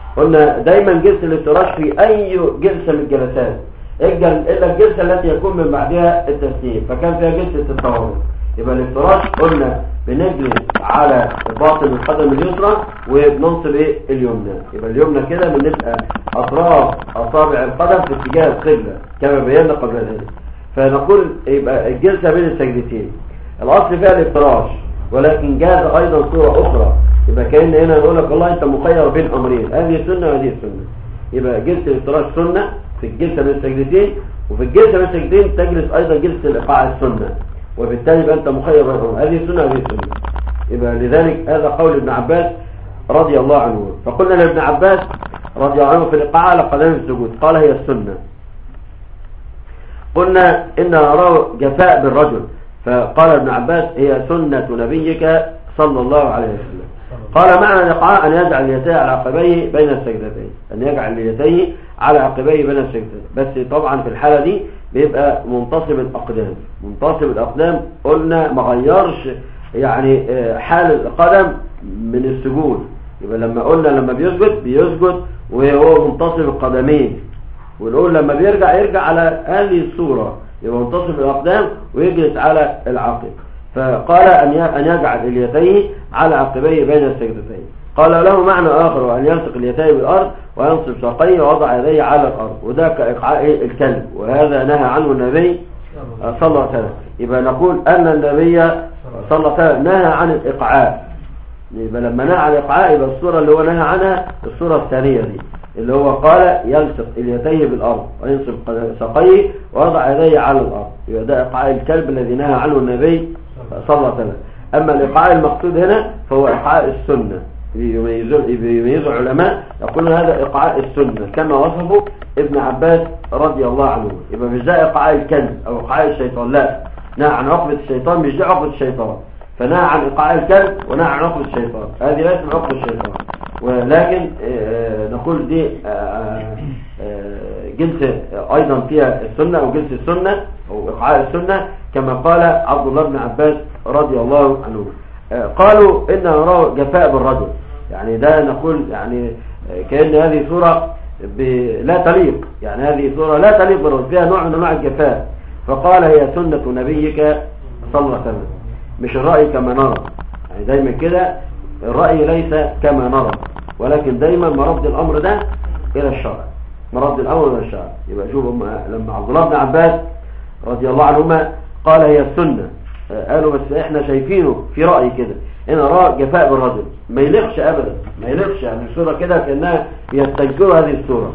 قلنا دايما جلسة الافتراش في اي جلسة من الجلسات الا الجلسة التي يكون من بعدها التسليم فكان فيها جلسة التورط يبقى الافتراش قلنا بنجلس على باطن القدم اليسرى وبننصب ايه اليمنى يبقى اليمنى كده بنبقى اطراف اصابع القدم في اتجاه القبلة كما بينا قبل ذلك فنقول يبقى الجلسة بين السجدتين الاصل فيها الافتراش ولكن جاز ايضا صورة اخرى يبقى كأن هنا نقول لك والله انت مخير بين امرين هذه سنة وهذه سنة يبقى جلسة الافتراش سنة في الجلسة بين السجدتين وفي الجلسة بين السجدتين تجلس ايضا جلسة الايقاع السنة وبالتالي يبقى انت مخير بين امرين هذه سنة وهذه سنة يبقى لذلك هذا قول ابن عباس رضي الله عنه فقلنا لابن عباس رضي الله عنه في الايقاع على قدم السجود قال هي السنة قلنا إن نراه جفاء بالرجل فقال ابن عباس هي سنة نبيك صلى الله عليه وسلم قال معنى الإقعاء أن يجعل اليتيه على عقبيه بين السجدتين أن يجعل اليتيه على عقبيه بين السجدتين بس طبعا في الحالة دي بيبقى منتصب الأقدام منتصب الأقدام قلنا ما غيرش يعني حال القدم من السجود يبقى لما قلنا لما بيسجد بيسجد وهو منتصب القدمين ونقول لما بيرجع يرجع على هذه الصورة يبقى منتصب الأقدام ويجلس على العقب فقال أن يجعل اليتيه على عقبيه بين السجدتين قال له معنى آخر وأن يلصق اليتيه بالأرض وينصب ساقيه ووضع يديه على الأرض وده كإقعاء الكلب وهذا نهى عنه النبي صلى الله عليه وسلم يبقى نقول أن النبي صلى الله عليه وسلم نهى عن الإقعاء يبقى لما نهى عن الإقعاء يبقى الصورة اللي هو نهى عنها الصورة الثانية دي اللي هو قال يلصق اليتيه بالأرض وينصب ساقيه ويضع يديه على الأرض يبقى ده إقعاء الكلب الذي نهى عنه النبي صلى الله عليه وسلم أما الإقعاء المقصود هنا فهو إقعاء السنة بيميزه علماء يقولون هذا إقعاء السنة كما وصفه ابن عباس رضي الله عنه يبقى مش ده إقعاء الكلب أو إقعاء الشيطان لا نهى عن عقبة الشيطان مش ده عقبة الشيطان فنهى عن إقعاء الكلب ونهى عن عقبة الشيطان هذه ليست من عقبة الشيطان ولكن نقول دي جلسة أيضا فيها السنة أو جلسة السنة أو إقعاء السنة كما قال عبد الله بن عباس رضي الله عنه قالوا إن نراه جفاء بالرجل يعني ده نقول يعني كأن هذه صورة لا تليق يعني هذه صورة لا تليق بالرجل فيها نوع من انواع الجفاء فقال هي سنة نبيك صلى الله عليه وسلم مش الرأي كما نرى يعني دايما كده الرأي ليس كما نرى ولكن دايما مرد الأمر ده إلى الشرع مرد الأمر إلى الشرع يبقى شوف لما عبد الله بن عباس رضي الله عنهما قال هي السنة قالوا بس احنا شايفينه في رأي كده هنا رأى جفاء بالرجل ما يليقش ابدا ما يليقش يعني الصورة كده كأنها يستنكروا هذه الصورة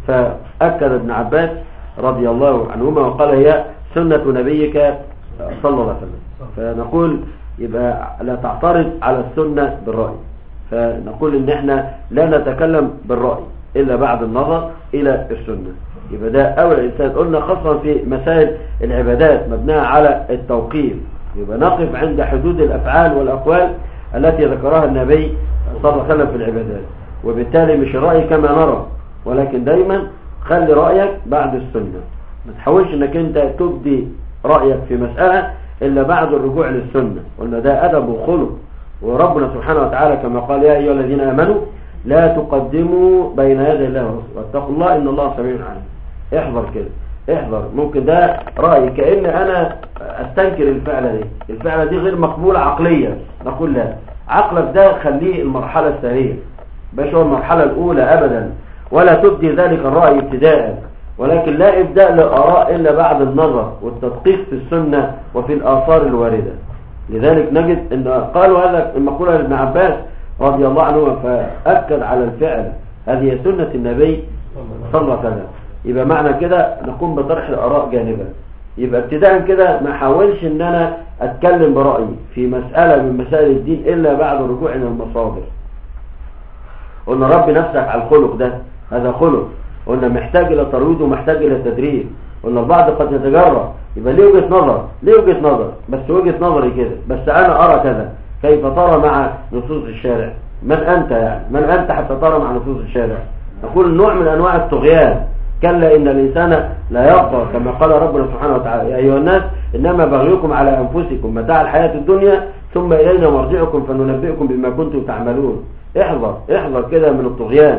فأكد ابن عباس رضي الله عنهما وقال هي سنة نبيك صلى الله عليه وسلم فنقول يبقى لا تعترض على السنة بالرأي فنقول ان احنا لا نتكلم بالرأي الا بعد النظر الى السنة يبقى ده اول انسان قلنا خاصة في مسائل العبادات مبناة على التوقيف يبقى نقف عند حدود الافعال والاقوال التي ذكرها النبي صلى الله عليه وسلم في العبادات وبالتالي مش الرأي كما نرى ولكن دايما خلي رأيك بعد السنة ما تحاولش انك انت تبدي رأيك في مسألة الا بعد الرجوع للسنة قلنا ده ادب وخلق وربنا سبحانه وتعالى كما قال يا ايها الذين امنوا لا تقدموا بين يدي الله ورسوله واتقوا الله ان الله سميع عليم احذر كده احذر ممكن ده رأي كأن انا استنكر الفعلة دي الفعلة دي غير مقبولة عقليا نقول لا عقلك ده خليه المرحلة الثانية باش هو المرحلة الاولى ابدا ولا تبدي ذلك الرأي ابتداء ولكن لا ابداء للآراء الا بعد النظر والتدقيق في السنة وفي الاثار الواردة لذلك نجد ان قالوا هذا المقولة لابن عباس رضي الله عنه فأكد على الفعل هذه سنة النبي صلى الله عليه وسلم يبقى معنى كده نقوم بطرح الآراء جانبا يبقى ابتداء كده ما حاولش ان انا اتكلم برأيي في مسألة من مسائل الدين الا بعد الرجوع الى المصادر قلنا رب نفسك على الخلق ده هذا خلق قلنا محتاج الى ترويض ومحتاج الى تدريب قلنا البعض قد يتجرأ يبقى ليه وجهة نظر ليه وجهة نظر بس وجهة نظري كده بس انا ارى كذا كيف ترى مع نصوص الشارع من انت يعني من انت حتى ترى مع نصوص الشارع نقول نوع من انواع الطغيان كلا ان الانسان لا يطغى كما قال ربنا سبحانه وتعالى يا ايها الناس انما بغيكم على انفسكم متاع الحياة الدنيا ثم الينا مرجعكم فننبئكم بما كنتم تعملون احذر احذر كده من الطغيان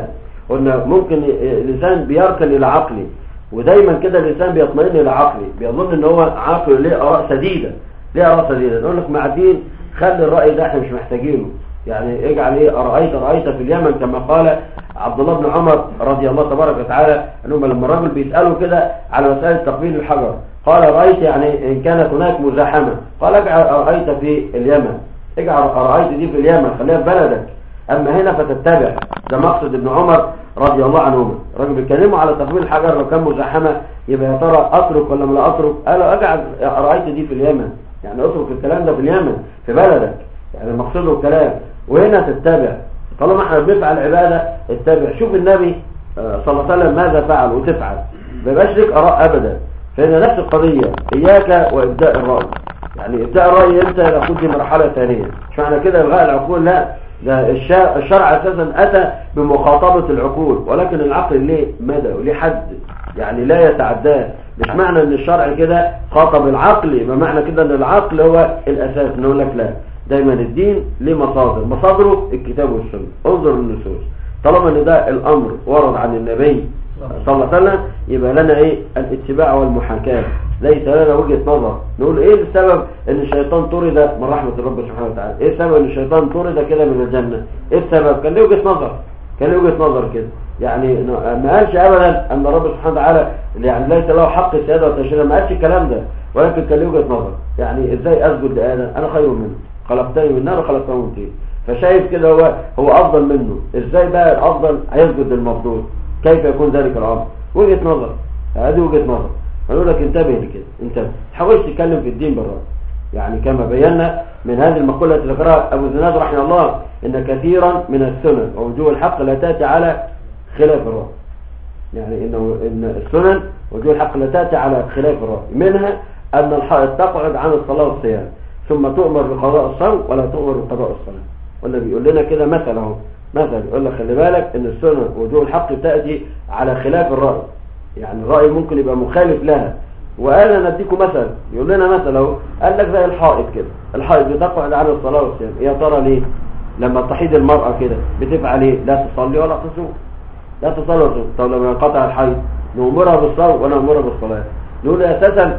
قلنا ممكن الانسان بيركن الى عقلي ودايما كده الانسان بيطمئن الى عقلي بيظن ان هو عقله ليه اراء سديده ليه اراء سديده نقول لك مع الدين خلي الراي ده احنا مش محتاجينه يعني اجعل ايه ارايت رايت في اليمن كما قال عبد الله بن عمر رضي الله تبارك وتعالى انهم لما الرجل بيساله كده على مساله تقبيل الحجر قال رايت يعني ان كانت هناك مزاحمه قال اجعل ارايت في اليمن اجعل ارايت دي في اليمن خليها في بلدك اما هنا فتتبع ده مقصد ابن عمر رضي الله عنهما الراجل بيتكلموا على تقبيل الحجر لو كان مزاحمه يبقى يا ترى اترك ولا لا اترك قالوا اجعل ارايت دي في اليمن يعني اترك الكلام ده في اليمن في بلدك يعني مقصده الكلام وهنا تتبع طالما احنا بنفعل عبادة اتبع شوف النبي صلى الله عليه وسلم ماذا فعل وتفعل ما يبقاش لك اراء ابدا فهنا نفس القضية اياك وابداء الرأي يعني ابداء الرأي انت ياخد دي مرحلة ثانية مش معنى كده الغاء العقول لا ده الشرع اساسا اتى بمخاطبة العقول ولكن العقل ليه مدى وليه حد يعني لا يتعداه مش معنى ان الشرع كده خاطب العقل يبقى معنى كده ان العقل هو الاساس نقول لك لا دايما الدين ليه مصادر مصادره الكتاب والسنة انظر النصوص طالما ان ده الامر ورد عن النبي صلى الله عليه وسلم يبقى لنا ايه الاتباع والمحاكاة ليس لنا وجهة نظر نقول ايه السبب ان الشيطان طرد من رحمة الرب سبحانه وتعالى ايه السبب ان الشيطان طرد كده من الجنة ايه السبب كان له وجهة نظر كان له وجهة نظر كده يعني ما قالش ابدا ان الرب سبحانه وتعالى يعني ليس له حق السيادة والتشريع ما قالش الكلام ده ولكن كان له وجهة نظر يعني ازاي اسجد لآدم انا خير منه خلقتني من نار وخلقته من طين فشايف كده هو هو افضل منه ازاي بقى الافضل هيسجد للمفضول كيف يكون ذلك الامر وجهه نظر هذه وجهه نظر هنقول لك انتبه لكده انت ما تحاولش تتكلم في الدين بالرأي يعني كما بينا من هذه المقولة التي ذكرها ابو زناد رحمه الله ان كثيرا من السنن ووجوه الحق لا تاتي على خلاف الرأي يعني انه ان السنن وجوه الحق لا تاتي على خلاف الرأي منها ان الحائط تقعد عن الصلاة والصيام ثم تؤمر بقضاء الصوم ولا تؤمر بقضاء الصلاة ولا بيقول لنا كده مثل اهو مثل يقول لك خلي بالك ان السنة وجوه الحق تأتي على خلاف الرأي يعني الرأي ممكن يبقى مخالف لها وقال انا اديكم مثل يقول لنا مثل اهو قال لك زي الحائط كده الحائط بتقعد عن الصلاة والصيام يا ترى ليه لما تحيد المرأة كده بتفعل ايه لا تصلي ولا تصوم لا تصلي ولا تصوم طب لما ينقطع الحيض نأمرها بالصوم ولا نأمرها بالصلاة نقول اساسا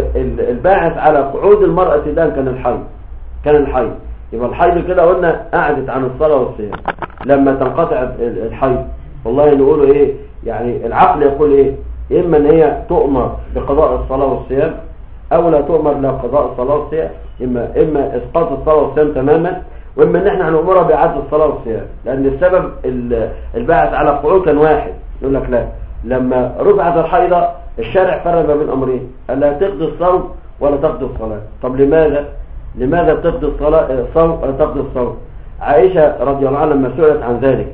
الباعث على قعود المرأة ده كان الحيض كان الحيض يبقى الحيض كده قلنا قعدت عن الصلاة والصيام لما تنقطع الحيض والله نقوله ايه يعني العقل يقول ايه اما ان هي تؤمر بقضاء الصلاة والصيام او لا تؤمر لا قضاء الصلاة والصيام اما اما اسقاط الصلاة والصيام تماما واما ان احنا هنأمرها باعادة الصلاة والصيام لان السبب الباعث على القعود كان واحد يقول لك لا لما رفعت الحيضة الشارع فرق ما بين امرين الا تقضي الصوم ولا تقضي الصلاة طب لماذا لماذا تقضي الصلاة الصوم ولا تقضي الصوم عائشة رضي الله عنها لما سئلت عن ذلك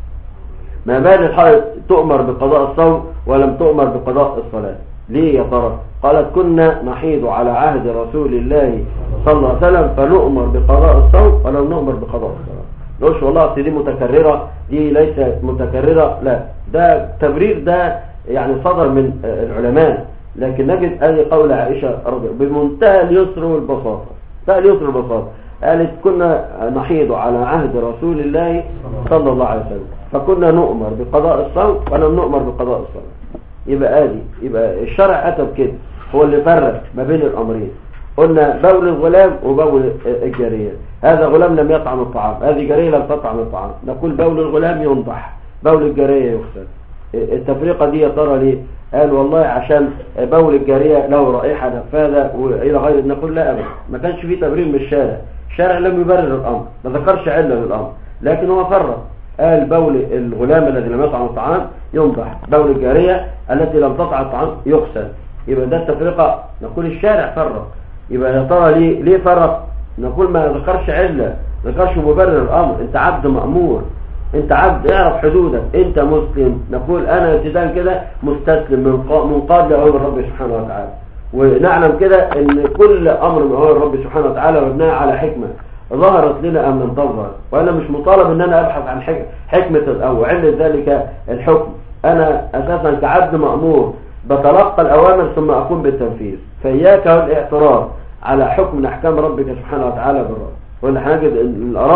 ما بال الحائض تؤمر بقضاء الصوم ولم تؤمر بقضاء الصلاة ليه يا ترى قالت كنا نحيض على عهد رسول الله صلى الله عليه وسلم فنؤمر بقضاء الصوم ولم نؤمر بقضاء الصلاة نقولش والله دي متكررة دي ليست متكررة لا ده تبرير ده يعني صدر من العلماء لكن نجد هذه قول عائشة رضي بمنتهى اليسر والبساطة منتهى اليسر والبساطة قالت كنا نحيض على عهد رسول الله صلى الله عليه وسلم فكنا نؤمر بقضاء الصوم ولم نؤمر بقضاء الصلاة يبقى ادي يبقى الشرع اتى بكده هو اللي فرق ما بين الامرين قلنا بول الغلام وبول الجارية هذا غلام لم يطعم الطعام هذه جارية لم تطعم الطعام نقول بول الغلام ينضح بول الجارية يغسل التفريقة دي يا ترى ليه قال والله عشان بول الجارية له رائحة نفاذة وإلى غير نقول لا أبدا ما كانش فيه تبرير من الشارع الشارع لم يبرر الأمر ما ذكرش علة للأمر لكن هو فرق قال بول الغلام الذي لم يطعم الطعام ينضح بول الجارية التي لم تطعم الطعام يغسل يبقى ده التفرقة نقول الشارع فرق يبقى يا ترى ليه ليه فرق نقول ما ذكرش علة ما ذكرش مبرر الأمر انت عبد مأمور انت عبد اعرف حدودك انت مسلم نقول انا ابتداء كده مستسلم منقاد لأمر الرب سبحانه وتعالى ونعلم كده ان كل امر من امر الرب سبحانه وتعالى مبناه على حكمة ظهرت لنا ام لم تظهر وانا مش مطالب ان انا ابحث عن حكمة او علة ذلك الحكم انا اساسا كعبد مأمور بتلقى الاوامر ثم اقوم بالتنفيذ فاياك والاعتراض على حكم من احكام ربك سبحانه وتعالى بالرأي وان هنجد الاراء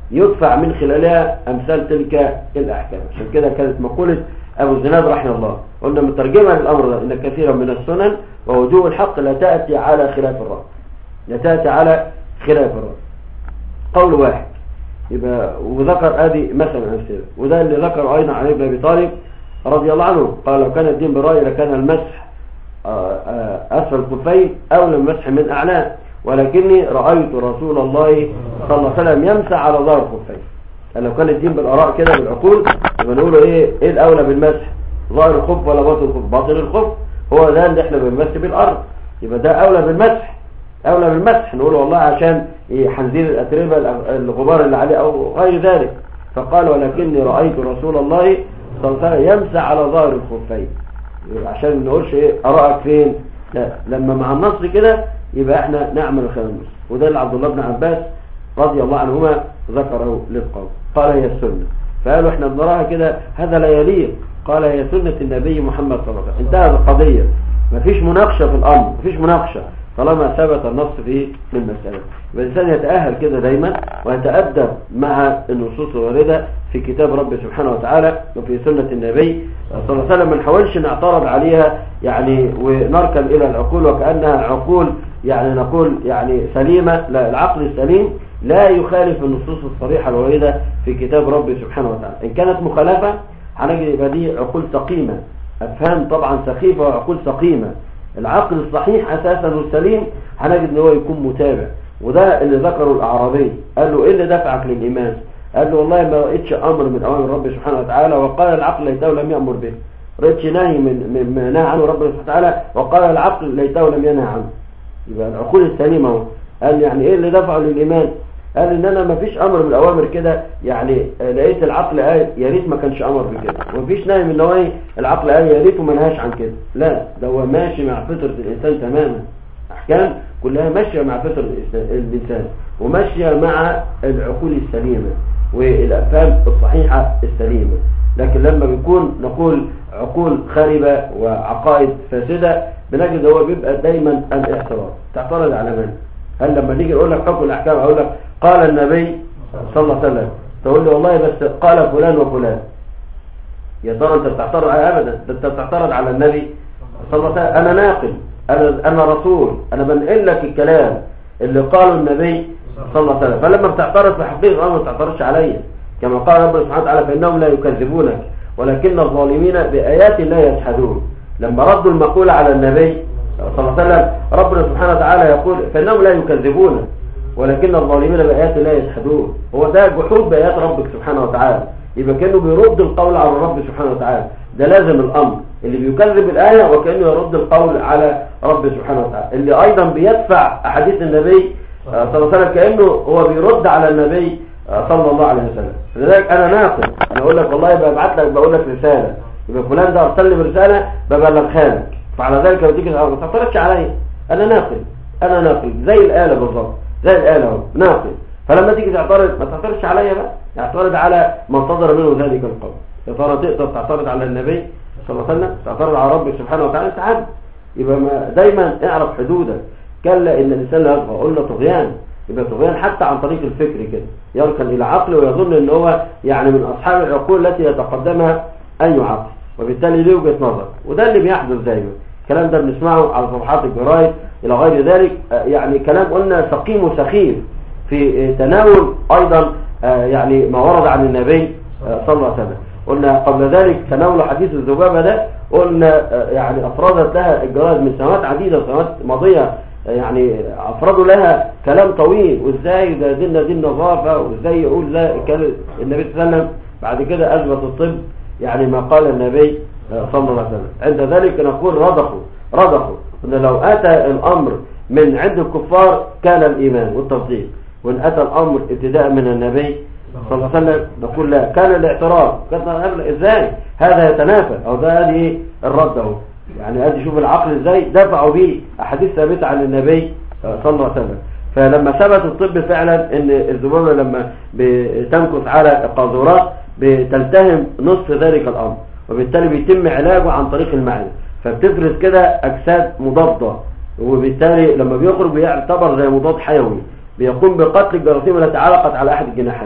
يدفع من خلالها أمثال تلك الأحكام عشان كده كانت مقولة أبو الزناد رحمه الله قلنا مترجمة للأمر ده إن كثيرا من السنن ووجوه الحق لا تأتي على خلاف الرأي لا تأتي على خلاف الرأي قول واحد يبقى وذكر ادي مثلا امثله وده اللي ذكر ايضا علي بن ابي طالب رضي الله عنه قال لو كان الدين بالراي لكان المسح اسفل الكفين اولى المسح من اعلاه ولكني رايت رسول الله صلى الله عليه وسلم يمسح على ظهر الخفين لو كان الدين بالاراء كده بالعقول يبقى نقول ايه ايه الاولى بالمسح ظاهر الخف ولا باطن الخف باطن الخف هو ده اللي احنا بنمسح بالارض يبقى ده اولى بالمسح اولى بالمسح نقول والله عشان حنزير الاتربه الغبار اللي عليه او غير ذلك فقال ولكني رايت رسول الله صلى الله عليه وسلم يمسح على ظهر الخفين عشان ما نقولش ايه ارائك فين لا لما مع النص كده يبقى احنا نعمل الخامس وده اللي عبد الله بن عباس رضي الله عنهما ذكره للقوم قال هي السنه فقالوا احنا بنراها كده هذا لا يليق قال هي سنه النبي محمد صلى الله عليه وسلم انتهت القضيه مفيش مناقشه في الامر مفيش مناقشه طالما ثبت النص في المسألة يبقى الإنسان يتأهل كده دايما ويتأدب مع النصوص الواردة في كتاب رب سبحانه وتعالى وفي سنة النبي صلى الله عليه وسلم ما نحاولش نعترض عليها يعني ونركن إلى العقول وكأنها عقول يعني نقول يعني سليمة لا العقل السليم لا يخالف النصوص الصريحة الواردة في كتاب رب سبحانه وتعالى إن كانت مخالفة هنجد يبقى دي عقول سقيمة أفهام طبعا سخيفة وعقول سقيمة العقل الصحيح اساسا والسليم هنجد ان هو يكون متابع وده اللي ذكره الاعرابي قال له ايه اللي دفعك للايمان قال له والله ما رأيتش امر من اوامر رب سبحانه وتعالى وقال العقل ليته لم يامر به رأيتش نهي من ما نهى عنه رب سبحانه وتعالى وقال العقل ليته لم ينهى عنه يبقى العقول السليمه اهو قال يعني ايه اللي دفعه للايمان قال ان انا ما فيش امر من الاوامر كده يعني لقيت العقل قال يا ريت ما كانش امر بكده وما فيش نهي من النواهي العقل قال يا ريت وما نهاش عن كده لا ده هو ماشي مع فطره الانسان تماما احكام كلها ماشيه مع فطره الانسان وماشيه مع العقول السليمه والافهام الصحيحه السليمه لكن لما بيكون نقول عقول خاربه وعقائد فاسده بنجد هو بيبقى دايما الاعتراض تعترض على من هل لما نيجي نقول لك حكم الاحكام اقول لك قال النبي صلى الله عليه وسلم تقول لي والله بس قال فلان وفلان يا ترى انت بتعترض على ابدا انت بتعترض على النبي صلى الله عليه وسلم انا ناقل انا انا رسول انا بنقل لك الكلام اللي قاله النبي صلى الله عليه وسلم فلما بتعترض في حقيقه الامر ما بتعترضش عليا كما قال ربنا سبحانه وتعالى فانهم لا يكذبونك ولكن الظالمين بايات الله يجحدون لما ردوا المقوله على النبي صلى الله عليه وسلم ربنا سبحانه وتعالى يقول فانهم لا يكذبون ولكن الظالمين بآيات الله يجحدون هو ده جحود بآيات ربك سبحانه وتعالى يبقى كانه بيرد القول على الرب سبحانه وتعالى ده لازم الامر اللي بيكذب الايه وكانه يرد القول على رب سبحانه وتعالى اللي ايضا بيدفع احاديث النبي صلى الله عليه وسلم كانه هو بيرد على النبي صلى الله عليه وسلم لذلك انا ناقل انا اقول لك والله ببعت لك بقول لك رساله يبقى فلان ده ارسل لي برساله ببلغها لك فعلى ذلك لو تيجي ما تعترضش عليا انا ناقل انا ناقل زي الاله بالظبط زي الاله اهو ناقل فلما تيجي تعترض ما تعترضش عليا بقى اعترض على من صدر منه ذلك القول يا ترى تقدر تعترض على النبي صلى الله عليه وسلم تعترض على ربك سبحانه وتعالى تعال يبقى ما دايما اعرف حدودك كلا ان الانسان لا يطغى قلنا طغيان يبقى طغيان حتى عن طريق الفكر كده يركن الى عقل ويظن ان هو يعني من اصحاب العقول التي يتقدمها اي عقل وبالتالي ليه وجهه نظر وده اللي بيحدث دايما الكلام ده بنسمعه على صفحات الجرايد الى غير ذلك يعني كلام قلنا سقيم وسخيف في تناول ايضا يعني ما ورد عن النبي صلى الله عليه وسلم قلنا قبل ذلك تناول حديث الذبابة ده قلنا يعني افرادت لها الجرائد من سنوات عديدة سنوات ماضية يعني افرادوا لها كلام طويل وازاي ده ديننا دين نظافة وازاي يقول لا النبي صلى الله عليه وسلم بعد كده اثبت الطب يعني ما قال النبي صلى الله عليه وسلم عند ذلك نقول رضخوا رضخوا ان لو اتى الامر من عند الكفار كان الايمان والتصديق وان اتى الامر ابتداء من النبي صلى الله عليه وسلم نقول لا كان الاعتراض كان ازاي هذا يتنافى او ده ادي الرد اهو يعني ادي شوف العقل ازاي دفعوا به احاديث ثابته عن النبي صلى الله عليه وسلم فلما ثبت الطب فعلا ان الذبابه لما بتمكث على القاذورات بتلتهم نصف ذلك الامر وبالتالي بيتم علاجه عن طريق المعده فبتفرز كده اجساد مضاده وبالتالي لما بيخرج بيعتبر زي مضاد حيوي بيقوم بقتل الجراثيم التي علقت على احد الجناحين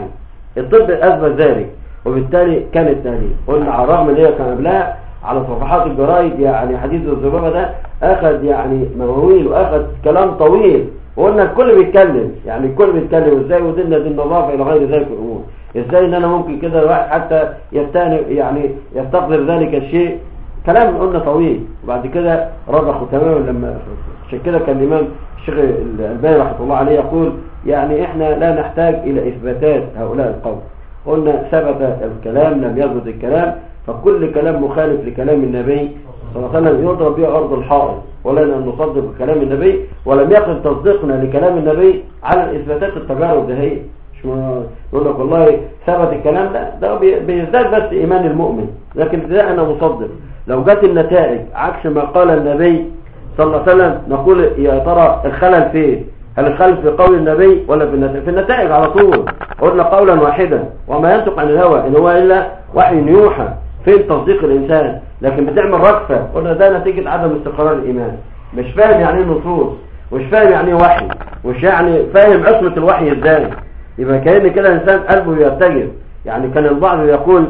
الطب اثبت ذلك وبالتالي كان التهديد قلنا على الرغم ان هي كان قبلها على صفحات الجرايد يعني حديث الذبابه ده اخذ يعني مواويل واخذ كلام طويل وقلنا الكل بيتكلم يعني الكل بيتكلم ازاي ودنا دي النظافه الى غير ذلك الامور ازاي ان انا ممكن كده الواحد حتى يستاني يعني يستقدر ذلك الشيء كلام قلنا طويل وبعد كده رضخوا تماما لما عشان كده كان الامام الشيخ الالباني رحمه الله عليه يقول يعني احنا لا نحتاج الى اثباتات هؤلاء القوم قلنا ثبت الكلام لم يثبت الكلام فكل كلام مخالف لكلام النبي صلى الله عليه وسلم يضرب به ارض الحائط ولنا ان نصدق كلام النبي ولم يقل تصديقنا لكلام النبي على الاثباتات التجارب ده هي مش ما- يقول لك والله ثبت الكلام ده ده بي- بيزداد بس ايمان المؤمن لكن ابتداء انا مصدق لو جت النتائج عكس ما قال النبي صلى الله عليه وسلم نقول يا ترى الخلل فين هل الخلل في قول النبي ولا في النتائج في النتائج على طول قلنا قولا واحدا وما ينطق عن الهوى ان هو الا وحي يوحى فين تصديق الانسان لكن بتعمل ركفه قلنا ده نتيجه عدم استقرار الايمان مش فاهم يعني ايه نصوص مش فاهم يعني ايه وحي مش يعني فاهم عصمه الوحي ازاي يبقى كأن كده انسان قلبه يرتجف يعني كان البعض يقول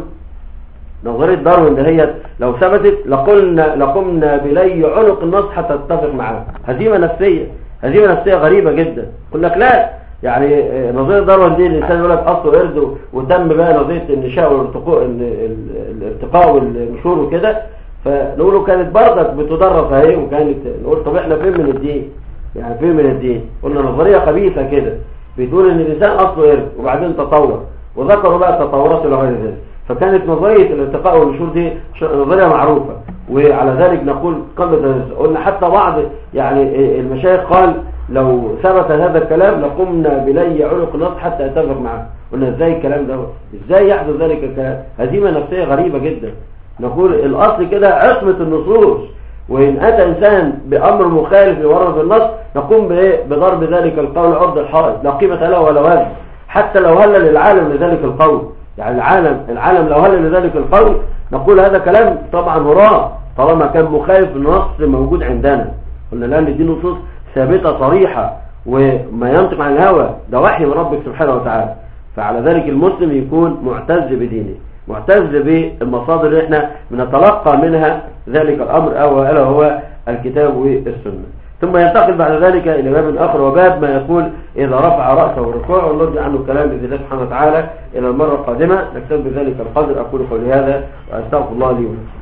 نظرية داروين دهيت لو ثبتت لقلنا لقمنا بلي عنق النص حتى تتفق معاه هزيمة نفسية هزيمة نفسية غريبة جدا يقول لك لا يعني آه، نظرية داروين دي الإنسان يقول لك أصله قرد وتم بقى نظرية النشاء والارتقاء ال- ال- الارتقاء والنشور وكده فنقول له كانت برضك بتدرس اهي وكانت نقول طب احنا فين من الدين يعني فين من الدين قلنا نظرية خبيثة كده بتقول ان الانسان اصله قرد وبعدين تطور وذكروا بقى التطورات الى غير ذلك فكانت نظرية الارتقاء والنشور دي ش- نظرية معروفة وعلى ذلك نقول قبل قلنا حتى بعض يعني المشايخ قال لو ثبت هذا الكلام لقمنا بلي عنق النص حتى اتفق معه قلنا ازاي الكلام ده ازاي يحدث ذلك الكلام هزيمة نفسية غريبة جدا نقول الاصل كده عصمة النصوص وإن أتى إنسان بأمر مخالف لورد النص نقوم بإيه؟ بضرب ذلك القول عرض الحائط لا قيمة له ولا وزن حتى لو هلل العالم لذلك القول يعني العالم العالم لو هلل لذلك القول نقول هذا كلام طبعا هراء طالما كان مخالف للنص موجود عندنا قلنا لأن دي نصوص ثابتة صريحة وما ينطق عن الهوى ده وحي من ربك سبحانه وتعالى فعلى ذلك المسلم يكون معتز بدينه معتز بالمصادر اللي احنا بنتلقى منها ذلك الامر او الا هو الكتاب والسنه ثم ينتقل بعد ذلك الى باب اخر وباب ما يقول اذا رفع راسه الركوع ونرجع عنه الكلام باذن الله سبحانه وتعالى الى المره القادمه نكتب بذلك القدر اقول قولي هذا واستغفر الله لي ولكم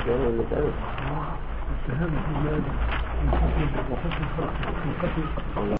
اتهام في المال من حكم وحكم خلق من قتل